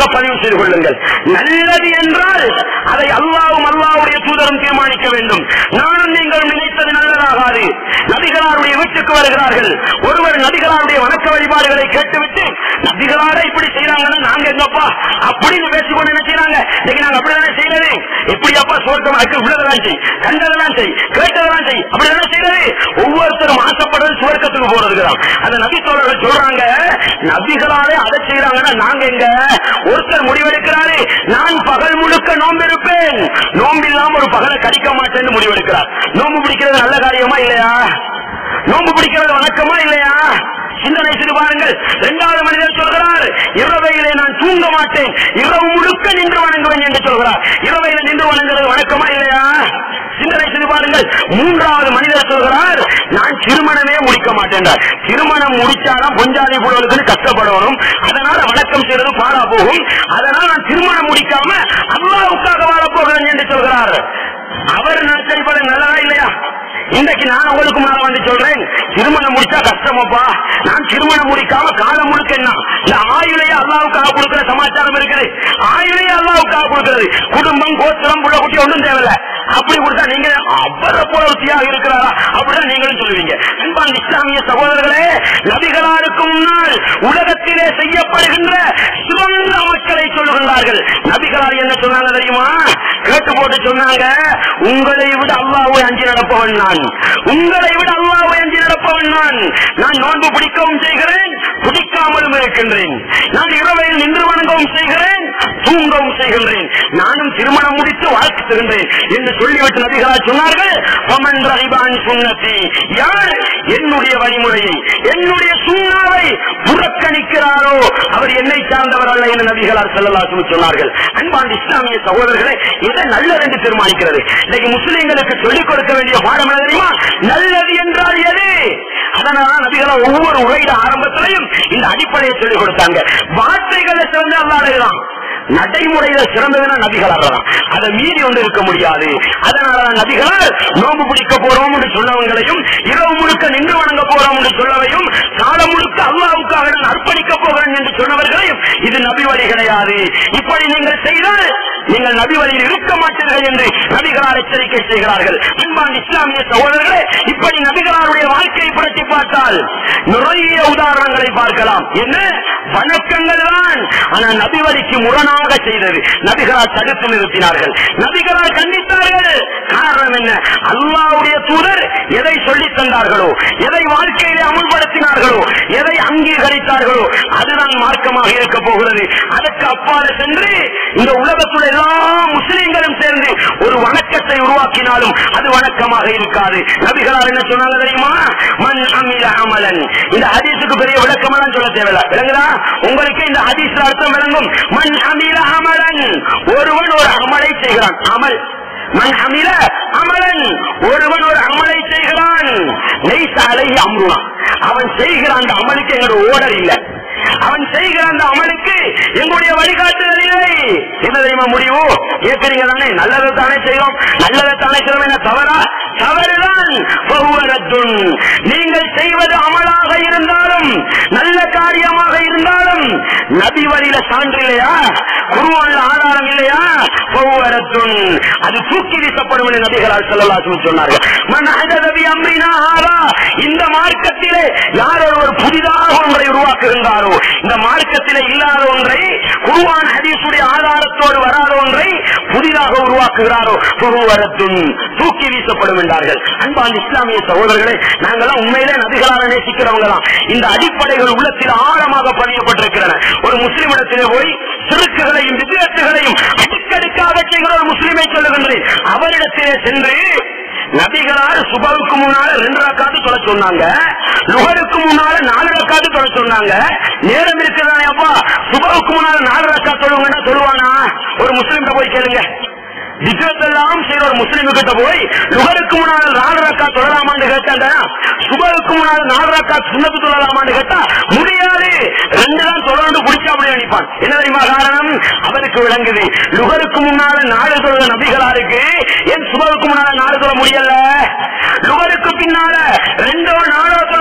தெளிவாக பதிவு செய்து கொள்ளுங்கள் நல்லது என்றால் அதை அல்லாவும் அல்லாவுடைய தூதரும் தீர்மானிக்க வேண்டும் நானும் நீங்கள் நினைத்தது நல்லதாகாது நபிகளாருடைய வீட்டுக்கு வருகிறார்கள் ஒருவர் நபிகளாருடைய வணக்க வழிபாடுகளை கேட்டுவிட்டு நபிகளார இப்படி செய்யறாங்கன்னா நாங்க எங்கப்பா அப்படின்னு பேசிக்கொண்டு என்ன செய்யறாங்க இன்னைக்கு நாங்க அப்படிதானே செய்யறது எப்படி அப்பா சோர்க்கம் அக்கு உள்ளதெல்லாம் செய் கண்டதெல்லாம் செய் கேட்டதெல்லாம் செய் அப்படிதானே செய்யறது ஒவ்வொருத்தரும் ஆசைப்படுறது சுவர்க்கத்துக்கு போறதுக்குதான் அந்த நபி தோழர்கள் சொல்றாங்க நபிகளாலே அதை செய்யறாங்கன்னா நாங்க எங்க ஒருத்தர் முடிவெடுக்கிறாரு நான் பகல் முழுக்க நோன்பு இருப்பேன் நோன்பு இல்லாம ஒரு பகலை கடிக்க மாட்டேன்னு முடிவெடுக்கிறார் நோன்பு பிடிக்கிறது நல்ல காரியமா இல்லையா நோன்பு பிடிக்கிறது வணக்கமா இல்லையா சிந்தனை செய்து பாருங்கள் இரண்டாவது மனிதர் சொல்கிறார் இரவையிலே நான் தூங்க மாட்டேன் இரவு முழுக்க நின்று வணங்குவேன் என்று சொல்கிறார் இரவையில நின்று வணங்குறது வணக்கமா இல்லையா சிந்தனை செய்து பாருங்கள் மூன்றாவது மனிதர் சொல்கிறார் நான் திருமணமே முடிக்க மாட்டேன் திருமணம் முடிச்சாதான் பொஞ்சாதி புலவர்களுக்கு கஷ்டப்படணும் அதனால வணக்கம் செய்வது பாழா போகும் அதனால் நான் திருமணம் முடிக்காம அல்லாவுக்காக வாழப் போகிறேன் என்று சொல்கிறார் அவர் நச்சரிப்பது நல்லதா இல்லையா இன்றைக்கு நான் உங்களுக்கு முன்னால வந்து சொல்றேன் திருமணம் முடிச்சா கஷ்டமாப்பா நான் திருமணம் முடிக்காம காலம் முழுக்க என்ன இந்த ஆயுளையே அல்லாவுக்காக கொடுக்கிற சமாச்சாரம் இருக்குது ஆயுளையே அல்லாவுக்காக கொடுக்கிறது குடும்பம் கோத்திரம் புள்ள குட்டி ஒன்றும் தேவையில்ல அப்படி கொடுத்தா நீங்க அவரை போல ஒருத்தியாக இருக்கிறாரா அப்படிதான் நீங்களும் சொல்லுவீங்க அன்பான் இஸ்லாமிய சகோதரர்களே நபிகளாருக்கு முன்னால் உலகத்திலே செய்யப்படுகின்ற சிறந்த மக்களை சொல்லுகின்றார்கள் நபிகளார் என்ன சொன்னாங்க தெரியுமா கேட்டு போட்டு சொன்னாங்க உங்களை விட அல்லாவை அஞ்சு நடப்பவன் நான் உங்களை விட அல்லாவை அஞ்சு நடப்பவன் நான் நான் நோன்பு பிடிக்கவும் செய்கிறேன் பிடிக்காமலும் இருக்கின்றேன் நான் இரவையில் நின்று வணங்கவும் செய்கிறேன் தூங்கவும் செய்கின்றேன் நானும் திருமணம் முடித்து வாழ்த்துகின்றேன் என்று சொல்லிவிட்டு நபிகளார் சொன்னார்கள் பமன் ரஹிபான் சுன்னத்தி யார் என்னுடைய வழிமுறையை என்னுடைய சுண்ணாவை புறக்கணிக்கிறாரோ அவர் என்னை சார்ந்தவர் அல்ல என்று நபிகளார் செல்லலாசு சொன்னார்கள் அன்பான் இஸ்லாமிய சகோதரர்களை எதை நல்லது என்று தீர்மானிக்கிறது இன்னைக்கு முஸ்லிம்களுக்கு சொல்லிக் கொடுக்க வேண்டிய பாடம் என்ன தெரியுமா நல்லது என்றால் எது அதனால நபிகளார் ஒவ்வொரு உரையிட ஆரம்பத்திலையும் இந்த அடிப்படையை சொல்லிக் கொடுத்தாங்க வார்த்தைகளை சிறந்து அல்லாடுகிறான் நடைமுறையில சிறந்ததுன்னா நபிகளார் தான் அதை மீறி ஒன்று இருக்க முடியாது அதனால நபிகளார் நோம்பு பிடிக்க போறோம் என்று சொன்னவங்களையும் இரவு முழுக்க நின்று வணங்க போறோம் என்று சொல்லவையும் காலம் முழுக்க அல்லாவுக்காக நான் அர்ப்பணிக்க போகிறேன் என்று சொன்னவர்களையும் இது நபி வழி கிடையாது இப்படி நீங்கள் செய்தால் நீங்கள் நபி வழியில் இருக்க மாட்டீர்கள் என்று நபிகளார் எச்சரிக்கை செய்கிறார்கள் அன்பான் இஸ்லாமிய சகோதரர்களே இப்படி நபிகளாருடைய வாழ்க்கையை புரட்டி பார்த்தால் நிறைய உதாரணங்களை பார்க்கலாம் என்ன வணக்கங்கள் தான் ஆனால் நபி வழிக்கு முரணாக செய்தது நபிகளார் தடுத்து நிறுத்தினார்கள் நபிகளார் கண்டித்தார்கள் காரணம் என்ன அல்லாவுடைய தூதர் எதை சொல்லித் தந்தார்களோ எதை வாழ்க்கையிலே அமுல்படுத்தினார்களோ எதை அங்கீகரித்தார்களோ அதுதான் மார்க்கமாக இருக்க போகிறது அதற்கு அப்பால சென்று இந்த உலகத்துள்ள எல்லா முஸ்லிம்களும் சேர்ந்து ஒரு வணக்கத்தை உருவாக்கினாலும் அது வணக்கமாக இருக்காது நபிகளார் என்ன சொன்னாங்க தெரியுமா மன் அமில அமலன் இந்த ஹதீஸுக்கு பெரிய விளக்கமெல்லாம் சொல்ல தேவையில்ல விளங்குதா உங்களுக்கு இந்த ஹதீஸ்ல அர்த்தம் விளங்கும் மன் அமில அமலன் ஒருவன் ஒரு அமலை செய்கிறான் அமல் மன் அமில அமலன் ஒருவன் ஒரு அமலை செய்கிறான் லைஸ அலைஹி அம்ருனா அவன் செய்கிற அந்த அமலுக்கு எங்களோட ஓடர் இல்லை அவன் செய்கிற அந்த அமலுக்கு எங்களுடைய வழிகாட்டுதல் இல்லை என்ன தெரியுமா முடிவு ஏற்கனவே தானே நல்லதை தானே செய்கிறோம் நல்லதை தானே செய்கிறோம் என்ன தவறா தவறுதான் பகுவரத்துன் நீங்கள் செய்வது அமலாக இருந்தாலும் நல்ல காரியமாக இருந்தாலும் நபி வழியில சான்று இல்லையா குருவான்ல ஆதாரம் இல்லையா பகுவரத்துன் அது தூக்கி வீசப்படும் என்று நபிகளால் செல்லலாசு சொன்னார்கள் மன் அஹதபி அம்ரினா ஹாதா இந்த மார்க்கத்திலே யார் ஒருவர் புதிதாக ஒன்றை உருவாக்குகின்றாரோ இந்த மார்க்கத்திலே இல்லாத ஒன்றை குருவான் ஹதீஸுடைய ஆதாரத்தோடு வராத ஒன்றை புதிதாக உருவாக்குகிறாரோ பகுவரத்துன் தூக்கி வீசப்படும் என்றார்கள் அன்பான் இஸ்லாமிய சகோதரர்களே நாங்களாம் உண்மையிலே நபிகளாக நேசிக்கிறவங்க தான் இந்த அடிப்படைகள் உள்ளத்தில் ஆழமாக பதியப்பட்டிருக்கிறன ஒரு முஸ்லிமிடத்திலே போய் சிறுக்குகளையும் வித்தியாசங்களையும் அடுக்கடுக்காக செய்கிற ஒரு முஸ்லிமை சொல்லுகின்றேன் அவரிடத்திலே சென்று நபிகளார் சுபவுக்கு முன்னால ரெண்டு ரக்காத்து தொலை சொன்னாங்க லுகருக்கு முன்னால நாலு ரக்காத்து தொலை சொன்னாங்க நேரம் இருக்குதானே அப்பா சுபவுக்கு முன்னால நாலு ரக்கா தொழுங்கன்னா சொல்லுவானா ஒரு முஸ்லிம் போய் கேளுங்க விஜயத்தெல்லாம் செய்யற ஒரு முஸ்லிம் கிட்ட போய் லுகருக்கு முன்னால் நாலு ரக்கா தொழலாமான்னு கேட்டாங்க சுபருக்கு முன்னால் நாலு ரக்கா சுண்ணத்து தொழலாமான்னு கேட்டா முடியாது ரெண்டு தான் தொடர்ந்து குடிச்சா அப்படி நினைப்பான் என்ன தெரியுமா காரணம் அவருக்கு விளங்குது லுகருக்கு முன்னால நாலு தொழுத நபிகளாருக்கு ஏன் சுபருக்கு முன்னால நாலு தொழ முடியல லுகருக்கு பின்னால ரெண்டோ நாலோ தொழுத நபிகள்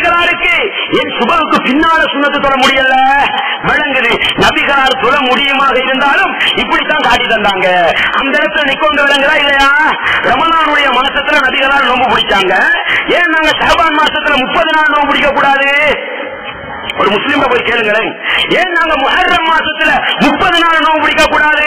நபிகளாருக்கு என் சுபவுக்கு பின்னால சுண்ணத்து தொட முடியல விளங்குது நபிகளார் தொட முடியுமாக இருந்தாலும் இப்படித்தான் காட்டி தந்தாங்க அந்த இடத்துல நிக்கொண்டு விளங்குதா இல்லையா ரமலானுடைய மாசத்துல நபிகளார் நோம்பு பிடிச்சாங்க ஏன் நாங்க ஷாபான் மாசத்துல முப்பது நாள் நோம்பு பிடிக்க கூடாது ஒரு முஸ்லீம் போய் கேளுங்களேன் ஏன் நாங்க முஹர்ரம் மாசத்துல முப்பது நாள் நோம்பு பிடிக்க கூடாது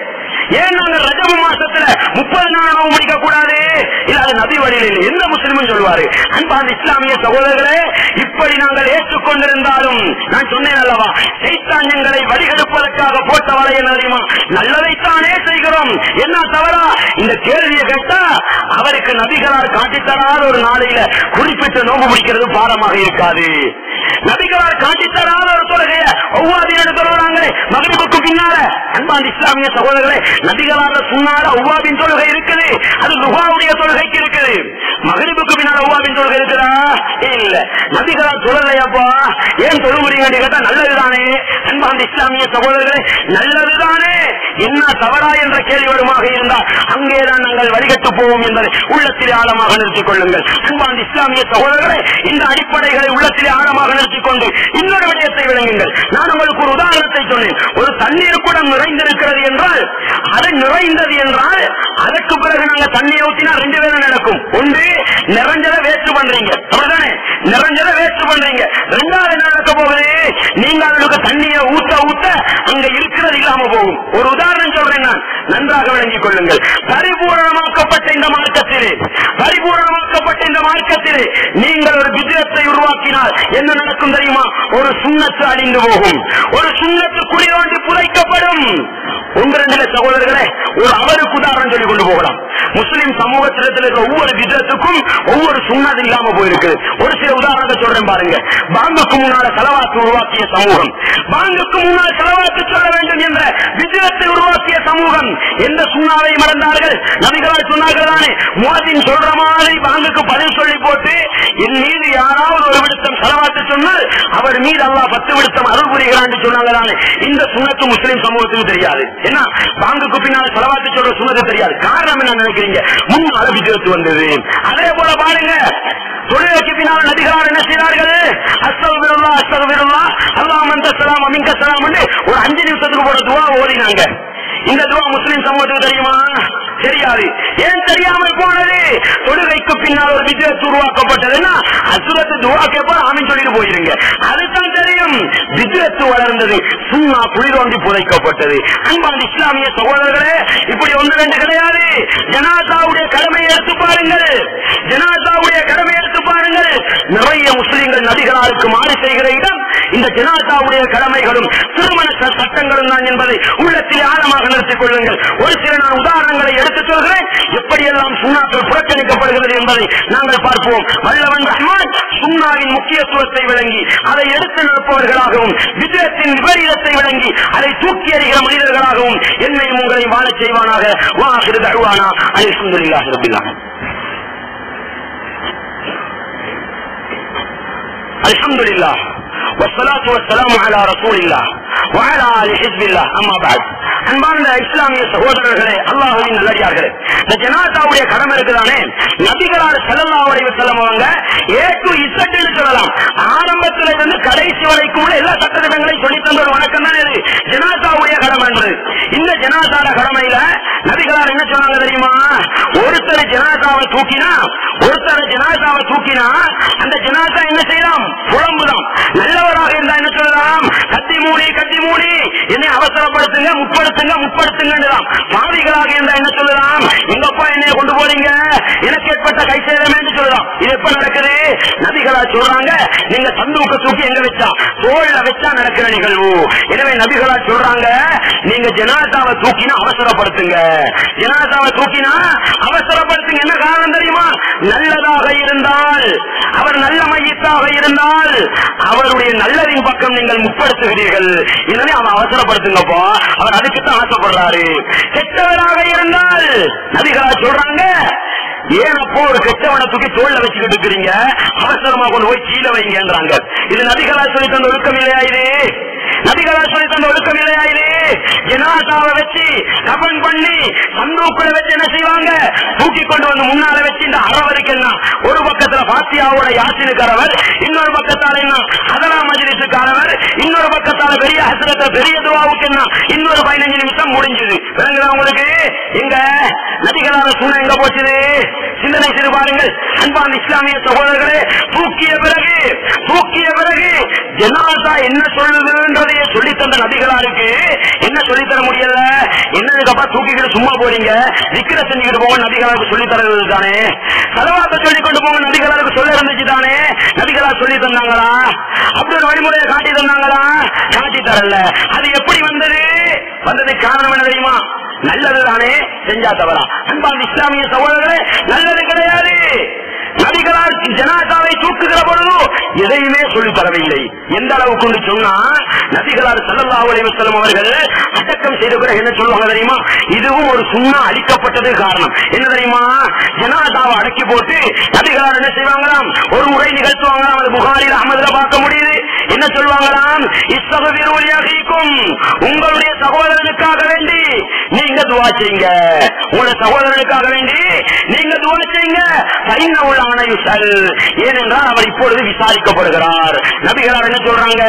ஏன் நாங்க ரஜப மாசத்துல முப்பது நாள் நோம்பு பிடிக்க கூடாது இல்ல அது நபி வழியில் இல்லை எந்த முஸ்லிமும் சொல்வாரு அன்பான இஸ்லாமிய சகோதரர்களே இப்படி நாங்கள் ஏற்றுக்கொண்டிருந்தாலும் நான் சொன்னேன் அல்லவா சைத்தான்யங்களை வழிகெடுப்பதற்காக போட்ட வலை என்ன தெரியுமா நல்லதைத்தானே செய்கிறோம் என்ன தவறா இந்த கேள்வியை கேட்டா அவருக்கு நபிகளார் காட்டித்தராத ஒரு நாளையில குறிப்பிட்ட நோம்பு பிடிக்கிறது பாரமாக இருக்காது நபிகளார் காட்டித்தராத ஒரு தொழுகைய ஒவ்வாதியோடு தொழுகிறாங்களே மகரிபுக்கு பின்னால அன்பான் இஸ்லாமிய சகோதரர்களே நபிகளார சுண்ணால ஒவ்வாபின் தொழுகை இருக்குது அது லுகாவுடைய தொழுகைக்கு இருக்குது மகரிபுக்கு பின்னால ஒவ்வாபின் தொழுகை இருக்குதா இல்ல நபிகளார் தொழலையாப்பா ஏன் தொழுகிறீங்க கேட்டா நல்லதுதானே அன்பான் இஸ்லாமிய சகோதரர்களே நல்லதுதானே என்ன தவறா என்ற கேள்வி வருமாக இருந்தால் அங்கேதான் நாங்கள் வழிகட்டு போவோம் என்பதை உள்ளத்திலே ஆழமாக நிறுத்திக் கொள்ளுங்கள் அன்பான் இஸ்லாமிய சகோதரர்களே இந்த அடிப்படைகளை உள்ளத்திலே ஆழமாக நிறுத்திக் கொண்டு இன்னொரு விடயத்தை விளங்குங்கள் நான் உங்களுக்கு ஒரு உதாரணத்தை சொன்னேன் ஒரு தண்ணீர் குடம் நிறைந்திருக்கிறது என்றால் அது நிறைந்தது என்றால் அதற்கு பிறகு நாங்க தண்ணியை ஊத்தினா ரெண்டு பேரும் நடக்கும் ஒன்று நிறைஞ்சதை வேஸ்ட் பண்றீங்க அப்படிதானே நிறைஞ்சதை வேஸ்ட் பண்றீங்க ரெண்டாவது என்ன நடக்க போகுது நீங்க அதுக்கு தண்ணியை ஊத்த ஊத்த அங்க இருக்கிறது இல்லாம போகும் ஒரு உதாரணம் சொல்றேன் நான் நன்றாக விளங்கிக் கொள்ளுங்கள் பரிபூரணமாக்கப்பட்ட இந்த மார்க்கத்திலே பரிபூரணமாக்கப்பட்ட இந்த மார்க்கத்திலே நீங்கள் ஒரு விஜயத்தை உருவாக்கினால் என்ன நடக்கும் தெரியுமா ஒரு சுண்ணத்து அழிந்து போகும் ஒரு சுண்ணத்து குளிரோண்டி புதைக்கப்படும் ஒன்று ரெண்டு சகோதரர்களே ஒரு அவருக்கு உதாரணம் சொல்லி கொண்டு போகலாம் முஸ்லிம் சமூகத்திடத்தில் இருக்கிற ஒவ்வொரு விதத்துக்கும் ஒவ்வொரு சுண்ணது இல்லாம போயிருக்கு ஒரு சில உதாரணத்தை சொல்றேன் பாருங்க பாங்குக்கு முன்னால செலவாக்கு உருவாக்கிய சமூகம் பாங்குக்கு முன்னால் செலவாக்கு சொல்ல வேண்டும் என்ற விஜயத்தை உருவாக்கிய சமூகம் எந்த சுண்ணாவை மறந்தார்கள் நபிகளார் சொன்னார்கள் தானே மோதின் சொல்ற மாதிரி பாங்குக்கு பதில் சொல்லி போட்டு என் மீது யாராவது ஒரு விடுத்தம் செலவாக்கு சொன்னால் அவர் மீது அல்லாஹ் பத்து விடுத்தம் அருள் புரிகிறான் சொன்னாங்க தானே இந்த சுண்ணத்து முஸ்லிம் சமூகத்துக்கு தெரியாது என்ன பாங்குக்கு பின்னால் செலவாக்கு சொல்ற சுண்ணத்து தெரியாது காரணம் என்ன நினைக்கிறீங்க முன்னால விஜயத்து வந்தது அதே போல பாருங்க தொழிலுக்கு பின்னால் நபிகளார் என்ன செய்தார்கள் அஸ்தகுபிருல்லா அஸ்தகுபிருல்லா அல்லாஹ் மந்த சலாம் அமிங்க சலாம் ஒரு அஞ்சு நிமிஷத்துக்கு போட துவா ஓதினாங்க இந்த துவா முஸ்லிம் சமூகத்துக்கு தெரியுமா தெரியாது ஏன் தெரியாமல் போனது தொழுகைக்கு பின்னால் ஒரு விஜயத்து உருவாக்கப்பட்டதுன்னா அசுரத்து துவா கேட்பா ஆமின் சொல்லிட்டு போயிருங்க அதுதான் தெரியும் விஜயத்து வளர்ந்தது சுண்ணா குளிரோண்டி புதைக்கப்பட்டது அன்பான இஸ்லாமிய சகோதரர்களே இப்படி ஒன்று ரெண்டு கிடையாது ஜனாதாவுடைய கடமையை எடுத்து பாருங்கள் ஜனாதாவுடைய கடமையை எடுத்து பாருங்கள் நிறைய முஸ்லிம்கள் நபிகளாருக்கு மாறு செய்கிற இடம் இந்த ஜனாதாவுடைய கடமைகளும் திருமண ச- சட்டங்களும் தான் என்பதை உள்ளத்தில் ஆழமாக நிறுத்திக் கொள்ளுங்கள் ஒரு சில நான் உதாரணங்களை எடுத்துச் சொல்கிறேன் எப்படியெல்லாம் சுண்ணாக்கள் புறக்கணிக்கப்படுகிறது என்பதை நாங்கள் பார்ப்போம் வல்லவன் ரஹ்மான் சுண்ணாவின் முக்கியத்துவத்தை விளங்கி அதை எடுத்து நிற்பவர்களாகவும் விஜயத்தின் விபரீதத்தை விளங்கி அதை தூக்கி எறிகிற மனிதர்களாகவும் என்னையும் உங்களை வாழச் செய்வானாக வாஹிரு தருவானா அலிசுந்தரில்லாஹி ரபில்லாஹ் الحمد لله والصلاة والسلام على رسول الله وعلى آل حزب الله أما بعد அன்பார்ந்த இஸ்லாமிய சகோதரர்களே அல்லாஹுவின் நல்லடியார்களே இந்த ஜனாதாவுடைய கடமை இருக்குதானே நபிகளார் செல்லல்லா உடைய செல்லம் அவங்க ஏ டு இசட்னு சொல்லலாம் ஆரம்பத்துல இருந்து கடைசி வரைக்கும் உள்ள எல்லா சட்டத்திட்டங்களையும் சொல்லி தந்த ஒரு வணக்கம் தான் இது ஜனாதாவுடைய கடமை என்பது இந்த ஜனாதார கடமையில நபிகளார் என்ன சொன்னாங்க தெரியுமா ஒருத்தர் ஜனாதாவை தூக்கினா ஒருத்தர் ஜனாதாவை தூக்கினா அந்த ஜனாதா என்ன செய்யலாம் புலம்புதான் நல்லவராக இருந்தா என்ன சொல்லலாம் கத்தி மூடி கத்தி மூடி என்னை அவசரப்படுத்துங்க முற்படுத்துங்க முற்படுத்துங்க பாவிகளாக இருந்தா என்ன சொல்லலாம் எங்கப்பா என்னைய கொண்டு போறீங்க எனக்கு ஏற்பட்ட கை சேதம் என்று சொல்லலாம் இது எப்ப நடக்குது நபிகளா சொல்றாங்க நீங்க சந்தூக்க தூக்கி எங்க வச்சா தோல்ல வச்சா நடக்கிற நிகழ்வு எனவே நபிகளா சொல்றாங்க நீங்க ஜனாதாவை தூக்கினா அவசரப்படுத்துங்க ஜனாதாவை தூக்கினா அவசரப்படுத்துங்க என்ன காரணம் தெரியுமா நல்லதாக இருந்தால் அவர் நல்ல மையத்தாக இருந்தால் அவருடைய நல்லதின் பக்கம் நீங்கள் முற்படுத்துகிறீர்கள் எனவே அவன் அவசரப்படுத்துங்கப்பா அவர் அதுக்குத்தான் ஆசைப்படுறாரு கெட்டவராக இருந்தால் நபிகளா சொல்றாங்க ஏன் அப்போ ஒரு கெட்டவனை தூக்கி தோல்ல வச்சுக்கிட்டு இருக்கிறீங்க அவசரமா கொண்டு போய் கீழே வைங்கன்றாங்க இது நபிகளா சொல்லி தந்த ஒழுக்கம் இல்லையா இது நபிகளா சொல்லி தந்த ஒழுக்கம் இல்லையா இது ஏன்னா ஜனாதாவை வச்சு கபன் பண்ணி சந்தூக்குள்ள வச்சு என்ன செய்வாங்க தூக்கி கொண்டு வந்து முன்னால வச்சு இந்த அரவருக்கு என்ன ஒரு பக்கத்துல பாத்தியாவோட யாசினுக்காரவர் இன்னொரு பக்கத்தால என்ன அதலா மஜிலிசுக்காரவர் இன்னொரு பக்கத்தால பெரிய ஹசரத்த பெரிய துவாவுக்கு என்ன இன்னொரு பதினஞ்சு நிமிஷம் முடிஞ்சது விளங்குதா உங்களுக்கு எங்க நதிகளான சூழ்நிலை எங்க போச்சுது சிந்தனை செய்து பாருங்கள் அன்பான இஸ்லாமிய சகோதரர்களே தூக்கிய பிறகு தூக்கிய பிறகு ஜனாசா என்ன சொல்லுதுன்றதையே சொல்லி தந்த நபிகளாருக்கு என்ன சொல்லி தர முடியல என்னதுக்கப்பா தூக்கிக்கிட்டு சும்மா போறீங்க விக்கிர செஞ்சுக்கிட்டு போங்க நபிகளாருக்கு சொல்லி தரது தானே செலவாக்க சொல்லி கொண்டு போங்க நபிகளாருக்கு சொல்ல இருந்துச்சு தானே நபிகளா சொல்லி தந்தாங்களா அப்படி ஒரு வழிமுறையை காட்டி தந்தாங்களா காட்டி தரல அது எப்படி வந்தது வந்தது காரணம் என்ன தெரியுமா நல்லது தானே செஞ்சா தவறா அன்பான இஸ்லாமிய சகோதரர்களே நல்லது கிடையாது நபிகளால் ஜனாதாவை தூக்குகிற பொழுது எதையுமே சொல்லி தரவில்லை எந்த அளவுக்கு கொண்டு சொன்னா நபிகளால் சல்லல்லாஹு அலைஹி வஸல்லம் அவர்கள் அடக்கம் செய்த பிறகு என்ன சொல்லுவாங்க தெரியுமா இதுவும் ஒரு சுண்ணா அளிக்கப்பட்டது காரணம் என்ன தெரியுமா ஜனாதாவை அடக்கி போட்டு நபிகளால் என்ன செய்வாங்களாம் ஒரு முறை நிகழ்த்துவாங்களாம் அது புகாரில் அகமதுல பார்க்க முடியுது என்ன சொல்லுவாங்களாம் இஸ்தகபிரூலி அகீக்கும் உங்களுடைய சகோதரனுக்காக வேண்டி நீங்க துவா செய்யுங்க உங்களுடைய சகோதரனுக்காக வேண்டி நீங்க துவா செய்யுங்க பைன உள்ள ஆணையுசல் ஏனென்றால் அவர் இப்பொழுது விசாரிக்கப்படுகிறார் நபிகளார் என்ன சொல்றாங்க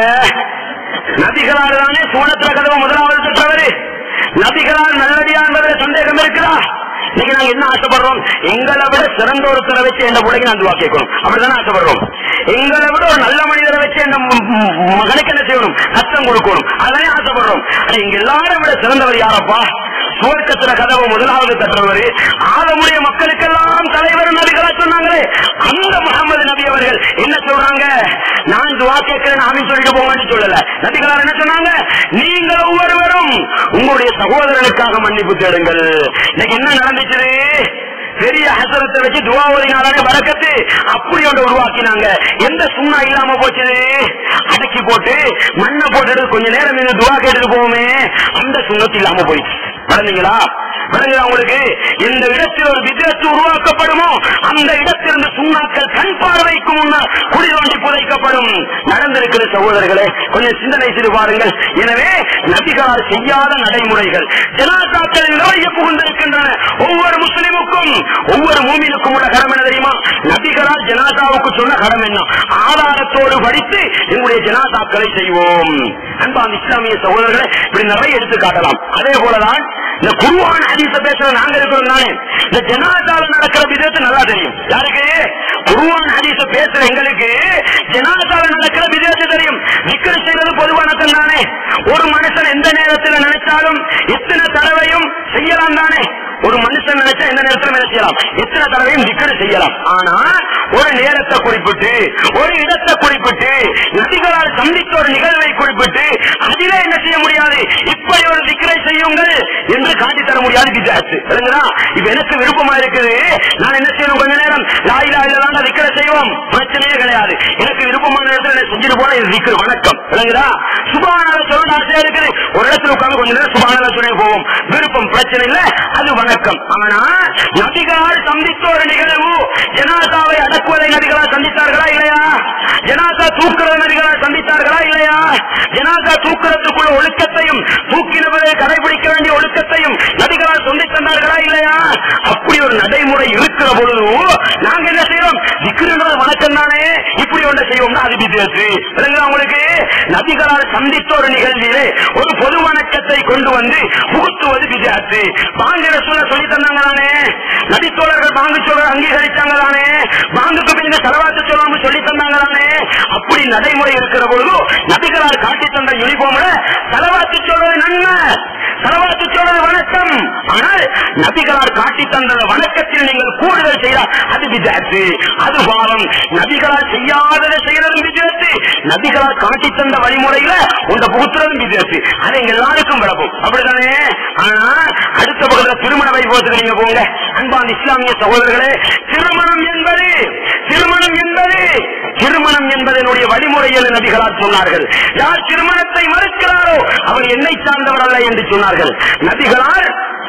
நபிகளார் தானே சூனத்துல கதவு முதலாவது பெற்றவர் நபிகளார் நல்லடியா என்பதில் சந்தேகம் இருக்குதா இன்னைக்கு நாங்க என்ன ஆசைப்படுறோம் எங்களை விட சிறந்த ஒருத்தரை வச்சு எந்த பிள்ளைக்கு நான் துவா கேட்கணும் அப்படிதானே ஆசைப்படுறோம் எங்களை விட ஒரு நல்ல மனிதரை வச்சு எந்த ம- ம- மகனுக்கு என்ன செய்யணும் கஷ்டம் கொடுக்கணும் அதானே ஆசைப்படுறோம் ஆனா எங்க எல்லாரும் விட சிறந்தவர் யாரப்பா சுவர்க்கத்துல கதவு முதலாவது கட்டுறவர் ஆதமுடைய மக்களுக்கெல்லாம் தலைவர் நபிகளா சொன்னாங்களே அந்த முகமது நபி அவர்கள் என்ன சொல்றாங்க நான் துவா கேட்கிறேன் ஆமீன் சொல்லிட்டு போங்கன்னு சொல்லல நபிகளார் என்ன சொன்னாங்க நீங்கள் ஒவ்வொருவரும் உங்களுடைய சகோதரனுக்காக மன்னிப்பு தேடுங்கள் இன்னைக்கு என்ன நடந்துச்சு பெரிய ஹசரத்தை வச்சு துவா ஓதினாலே வரக்கத்து அப்படி ஒன்று உருவாக்கினாங்க எந்த சுண்ணா இல்லாம போச்சுது அடக்கி போட்டு மண்ணை போட்டு கொஞ்ச நேரம் நின்று துவா கேட்டுட்டு போவோமே அந்த சுண்ணத்து இல்லாம போயிடுச்சு வளர்ந்தீங்களா விளங்குதா உங்களுக்கு எந்த இடத்தில் ஒரு விதத்து உருவாக்கப்படுமோ அந்த இடத்திலிருந்து சுண்ணாக்கள் கண் பார்வைக்கு முன்னால் குடி தோண்டி புதைக்கப்படும் நடந்திருக்கிற சகோதரர்களே கொஞ்சம் சிந்தனை செய்து பாருங்கள் எனவே நபிகளால் செய்யாத நடைமுறைகள் ஜனாதாக்களில் நிறைய புகுந்திருக்கின்றன ஒவ்வொரு முஸ்லிமுக்கும் ஒவ்வொரு மூமினுக்கும் உள்ள கடமை என்ன தெரியுமா நபிகளால் ஜனாதாவுக்கு சொன்ன கடமை என்ன ஆதாரத்தோடு படித்து எங்களுடைய ஜனாதாக்களை செய்வோம் அன்பான் இஸ்லாமிய சகோதரர்களை இப்படி நிறைய எடுத்து காட்டலாம் அதே போலதான் இந்த குருவான் ஹதீஸ பேசுற நாங்க இருக்கிறோம் தானே இந்த ஜனாதால நடக்கிற விதத்தை நல்லா தெரியும் யாருக்கு குருவான் ஹதீஸ பேசுற எங்களுக்கு ஜனாதால நடக்கிற விதத்தை தெரியும் விக்கிர செய்வது பொதுவானத்தம் தானே ஒரு மனுஷன் எந்த நேரத்தில் நினைச்சாலும் எத்தனை தடவையும் செய்யலாம் தானே ஒரு மனுஷன் நினைச்சா எந்த நேரத்தில் என்ன செய்யலாம் எத்தனை தடவையும் திக்கரு செய்யலாம் ஆனா ஒரு நேரத்தை குறிப்பிட்டு ஒரு இடத்தை குறிப்பிட்டு நதிகளால் சந்தித்த ஒரு நிகழ்வை குறிப்பிட்டு அதிலே என்ன செய்ய முடியாது இப்படி ஒரு திக்கரை செய்யுங்கள் என்று காட்டி தர முடியாது விஜயாச்சு விளங்குதா இப்ப எனக்கு விருப்பமா இருக்குது நான் என்ன செய்யணும் கொஞ்ச நேரம் லாயிலா இல்லதான் திக்கரை செய்வோம் பிரச்சனையே கிடையாது எனக்கு விருப்பமான இடத்துல நான் செஞ்சுட்டு போனா இது திக்கரு வணக்கம் விளங்குதா சுபானால சொல்ல ஆசையா இருக்குது ஒரு இடத்துல உட்கார்ந்து கொஞ்ச நேரம் சுபானால சொல்லி போவோம் விருப்பம் பிரச்சனை இல்ல அது வணக்கம் ஆனா நபிகளால் சந்தித்த ஒரு நிகழ்வு ஜனாதாவை அடக்குவதை நபிகளால் சந்தித்தார்களா இல்லையா ஜனாதா தூக்குறதை நபிகளால் சந்தித்தார்களா இல்லையா ஜனாதா தூக்குறதுக்குள்ள ஒழுக்கத்தையும் தூக்கினவரை கடைபிடிக்க வேண்டிய ஒழுக்கத்தையும் நபிகளால் சொல்லி தந்தார்களா இல்லையா அப்படி ஒரு நடைமுறை இருக்கிற பொழுது நாங்க என்ன செய்யறோம் விக்கிரங்கள் வணக்கம் தானே இப்படி ஒன்று செய்வோம்னா அது வித்தியாசு விளங்குதா உங்களுக்கு நபிகளால் சந்தித்த ஒரு நிகழ்விலே ஒரு பொது வணக்கத்தை கொண்டு வந்து புகுத்துவது வித்தியாசு பாங்கிற சொல்ல சொல்லி தந்தாங்க தானே நபித்தோழர்கள் பாங்கு சொல்ற அங்கீகரிச்சாங்க தானே பாங்குக்கு பின்ன செலவாத்து சொல்லாம சொல்லி தந்தாங்க தானே அப்படி நடைமுறை இருக்கிற பொழுது நபிகளால் காட்டி தந்த யூனிஃபார்ம்ல செலவாத்து சொல்றது நன்மை செலவாத்து சொல்றது வணக்கம் ஆனால் நபிகளால் காட்டி தந்த வணக்கத்தில் நீங்கள் கூடுதல் செய்தால் அது விஜயத்து அது பாவம் நபிகளால் செய்யாததை செய்யறதும் விஜயத்து நபிகளால் காட்டி தந்த வழிமுறையில உங்க புகுத்துறதும் விஜயத்து அது எங்க எல்லாருக்கும் விளக்கும் அப்படிதானே ஆனா அடுத்த பக்கத்துல திருமண வைபவத்துக்கு நீங்க போங்க அன்பான் இஸ்லாமிய சகோதரர்களே திருமணம் என்பது திருமணம் என்பது திருமணம் என்பதனுடைய வழிமுறைகள் நபிகளால் சொன்னார்கள் யார் திருமணத்தை மறுக்கிறாரோ அவர் என்னை சார்ந்தவர் அல்ல என்று சொன்னார்கள் நபிகளால்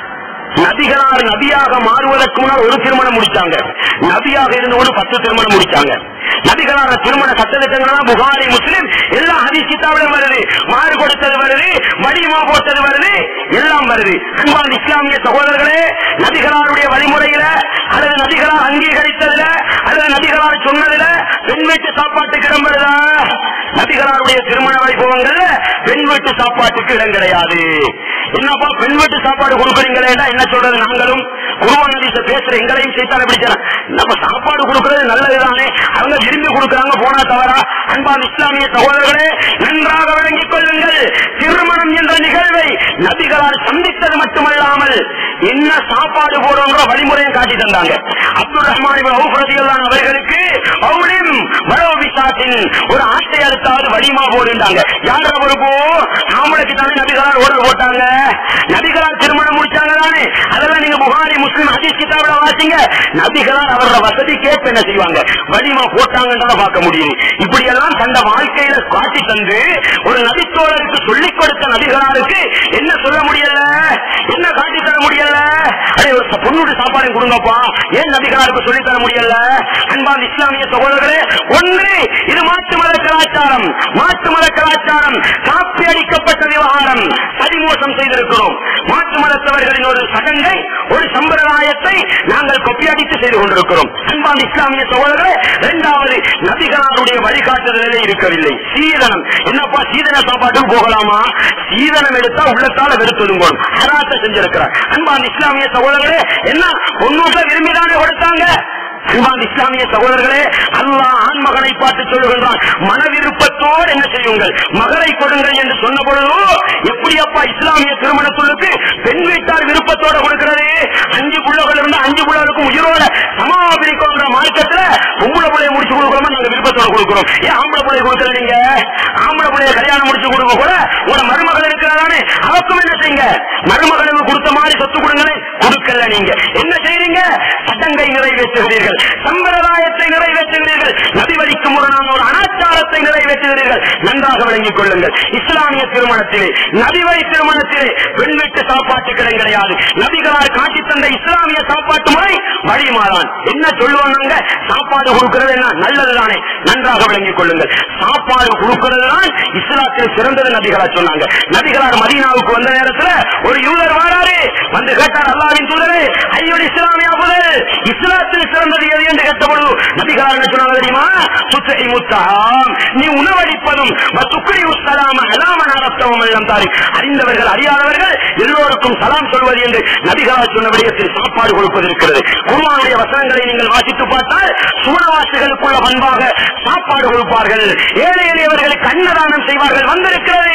நபிகளார் நபியாக மாறுவதற்கு முன்னால் ஒரு திருமணம் முடிச்சாங்க நபியாக இருந்தவங்க பத்து திருமணம் முடிச்சாங்க நபிகளார திருமண சட்டத்திட்டங்கள்லாம் புகாரி முஸ்லிம் எல்லா ஹரிசித்தாவிலும் வருது மாறு கொடுத்தது வருது வடிமா போட்டது வருது எல்லாம் வருது அன்பான் இஸ்லாமிய சகோதரர்களே நபிகளாருடைய வழிமுறையில அல்லது நபிகளார் அங்கீகரித்ததுல அல்லது நபிகளார் சொன்னதுல பெண் வீட்டு சாப்பாட்டுக்கு இடம் வருதா நபிகளாருடைய திருமண வைபவங்கள்ல பெண் வீட்டு சாப்பாட்டுக்கு இடம் கிடையாது என்னப்பா பெண் வீட்டு சாப்பாடு கொடுக்குறீங்களேடா என்ன சொல்றது நாங்களும் குருவான பேசுற எங்களையும் செய்தால் எப்படி செய்யலாம்? நம்ம சாப்பாடு கொடுக்கிறது நல்லதுதானே அவங்க விரும்பி கொடுக்கறாங்க போனா தவறா அன்பான் இஸ்லாமிய சகோதரர்களே நன்றாக விளங்கிக் கொள்ளுங்கள் திருமணம் என்ற நிகழ்வை நபிகளால் சந்தித்தது மட்டுமல்லாமல் என்ன சாப்பாடு போடுன்ற வழிமுறையை காட்டி தந்தாங்க அப்துல் ரஹ்மான் இப்னு அவுஃப் ரலியல்லாஹு அவர்களுக்கு அவுலிம் வரோபிசாத்தின் ஒரு ஆட்டை அறுத்தாவது வலிமா போடுண்டாங்க யார் அவருக்கோ ஆம்பளைக்கு தானே நபிகளால் ஓர்டர் போட்டாங்க நபிகளால் திருமணம் முடிச்சாங்க தானே அதெல்லாம் நீங்க புகாரி முஸ்லிம் ஹதீஸ் கிதாபில வாசிங்க நபிகளால் அவரோட வசதி கேட்டு என்ன செய்வாங்க வலிமா போட்டாங்கன்னு பார்க்க முடியுது இப்படி எல்லாம் தந்த வாழ்க்கையில காட்டி தந்து ஒரு நபித்தோழருக்கு சொல்லிக் கொடுத்த நபிகளாருக்கு என்ன சொல்ல முடியல என்ன காட்டி தர முடியல அடே ஒரு பொண்ணுடைய சாப்பாடு கொடுங்கப்பா ஏன் நபிகளாருக்கு சொல்லி தர முடியல அன்பான் இஸ்லாமிய சகோதரர்களே ஒன்று இது மாற்று மத கலாச்சாரம் மாற்று மத கலாச்சாரம் காப்பி அடிக்கப்பட்ட விவகாரம் சதிமோசம் செய்திருக்கிறோம் மாற்று மதத்தவர்களின் ஒரு சடங்கை ஒரு சம்பிரதாயத்தை நாங்கள் கொப்பி அடித்து செய்து கொண்டிருக்கிறோம் அன்பான் இஸ்லாமிய சகோதரர்களே இரண்டாவது நபிகளாருடைய வழிகாட்டுதலே இருக்கவில்லை சீதனம் என்னப்பா சீதன சாப்பாட்டுக்கு போகலாமா சீதனம் எடுத்தா உள்ளத்தால வெறுத்ததும் போடும் ஹராத்த செஞ்சிருக்கிறார் அன்பான் இஸ்லாமிய சகோதரர்களே என்ன பொண்ணூட்ட விரும்பிதானே கொடுத்தாங்க அன்பான் இஸ்லாமிய சகோதரர்களே அல்லாஹ் ஆண் மகனை பார்த்து சொல்லுகின்றான் மன விருப்பத்தோடு என்ன செய்யுங்கள் மகளை கொடுங்கள் என்று சொன்ன பொழுது எப்படி அப்பா இஸ்லாமிய திருமணத்துக்கு பெண் வீட்டார் விருப்பத்தோட கொடுக்கிறது அஞ்சு புள்ளகள் இருந்து அஞ்சு புள்ளருக்கும் உயிரோட சமாபிரிக்கிற மார்க்கத்துல பொம்பளை பிள்ளைய முடிச்சு கொடுக்குறோமா நாங்க விருப்பத்தோட கொடுக்கிறோம் ஏன் ஆம்பளை பிள்ளைய கொடுக்கல நீங்க ஆம்பளை பிள்ளைய கல்யாணம் முடிச்சு கொடுக்க கூட உங்களோட மருமகள் இருக்கிறானே அவக்கும் என்ன செய்யுங்க மருமகளுக்கு கொடுத்த மாதிரி சொத்து கொடுங்களேன் கொடுக்கல நீங்க என்ன செய்றீங்க சட்டங்கை நிறைவேற்றுகிறீர்கள் சம்பிரதாயத்தை நிறைவேற்றுகிறீர்கள் நபிவழிக்கு முரணான ஒரு அனாச்சாரத்தை நிறைவேற்றுகிறீர்கள் நன்றாக விளங்கிக் கொள்ளுங்கள் இஸ்லாமிய திருமணத்திலே நபிவழி திருமணத்திலே பெண் வீட்டு சாப்பாட்டுக்கு இடம் கிடையாது நபிகளார் காட்டி தந்த இஸ்லாமிய சாப்பாட்டு முறை வழிமாறான் என்ன சொல்லுவாங்க சாப்பாடு கொடுக்கிறது என்ன நல்லதுதானே நன்றாக விளங்கிக் கொள்ளுங்கள் சாப்பாடு கொடுக்கிறது தான் இஸ்லாத்தில் சிறந்தது நபிகளா சொன்னாங்க நபிகளார் மதீனாவுக்கு வந்த நேரத்துல ஒரு யூதர் வாராரு வந்து கேட்டார் அல்லாவின் தூதரே ஐயோடு இஸ்லாமிய முதல் இஸ்லாத்தில் சிறந்தது எது என்று கேட்டபொழுது நபிகளார் என்ன சொன்னாங்க தெரியுமா சுத்தை முத்தாம் நீ உணவளிப்பதும் துக்குரி உஸ்தலாம அலாம நடத்தவும் எல்லாம் தாரி அறிந்தவர்கள் அறியாதவர்கள் எல்லோருக்கும் சலாம் சொல்வது என்று நபிகளார் சொன்ன விடயத்தில் சாப்பாடு கொடுப்பது இருக்கிறது குருவானுடைய வசனங்களை நீங்கள் வாசித்து பார்த்தால் சூழவாசிகளுக்குள்ள பண்பாக சாப்பாடு கொடுப்பார்கள் ஏழை எளியவர்களுக்கு அன்னதானம் செய்வார்கள் வந்திருக்கிறது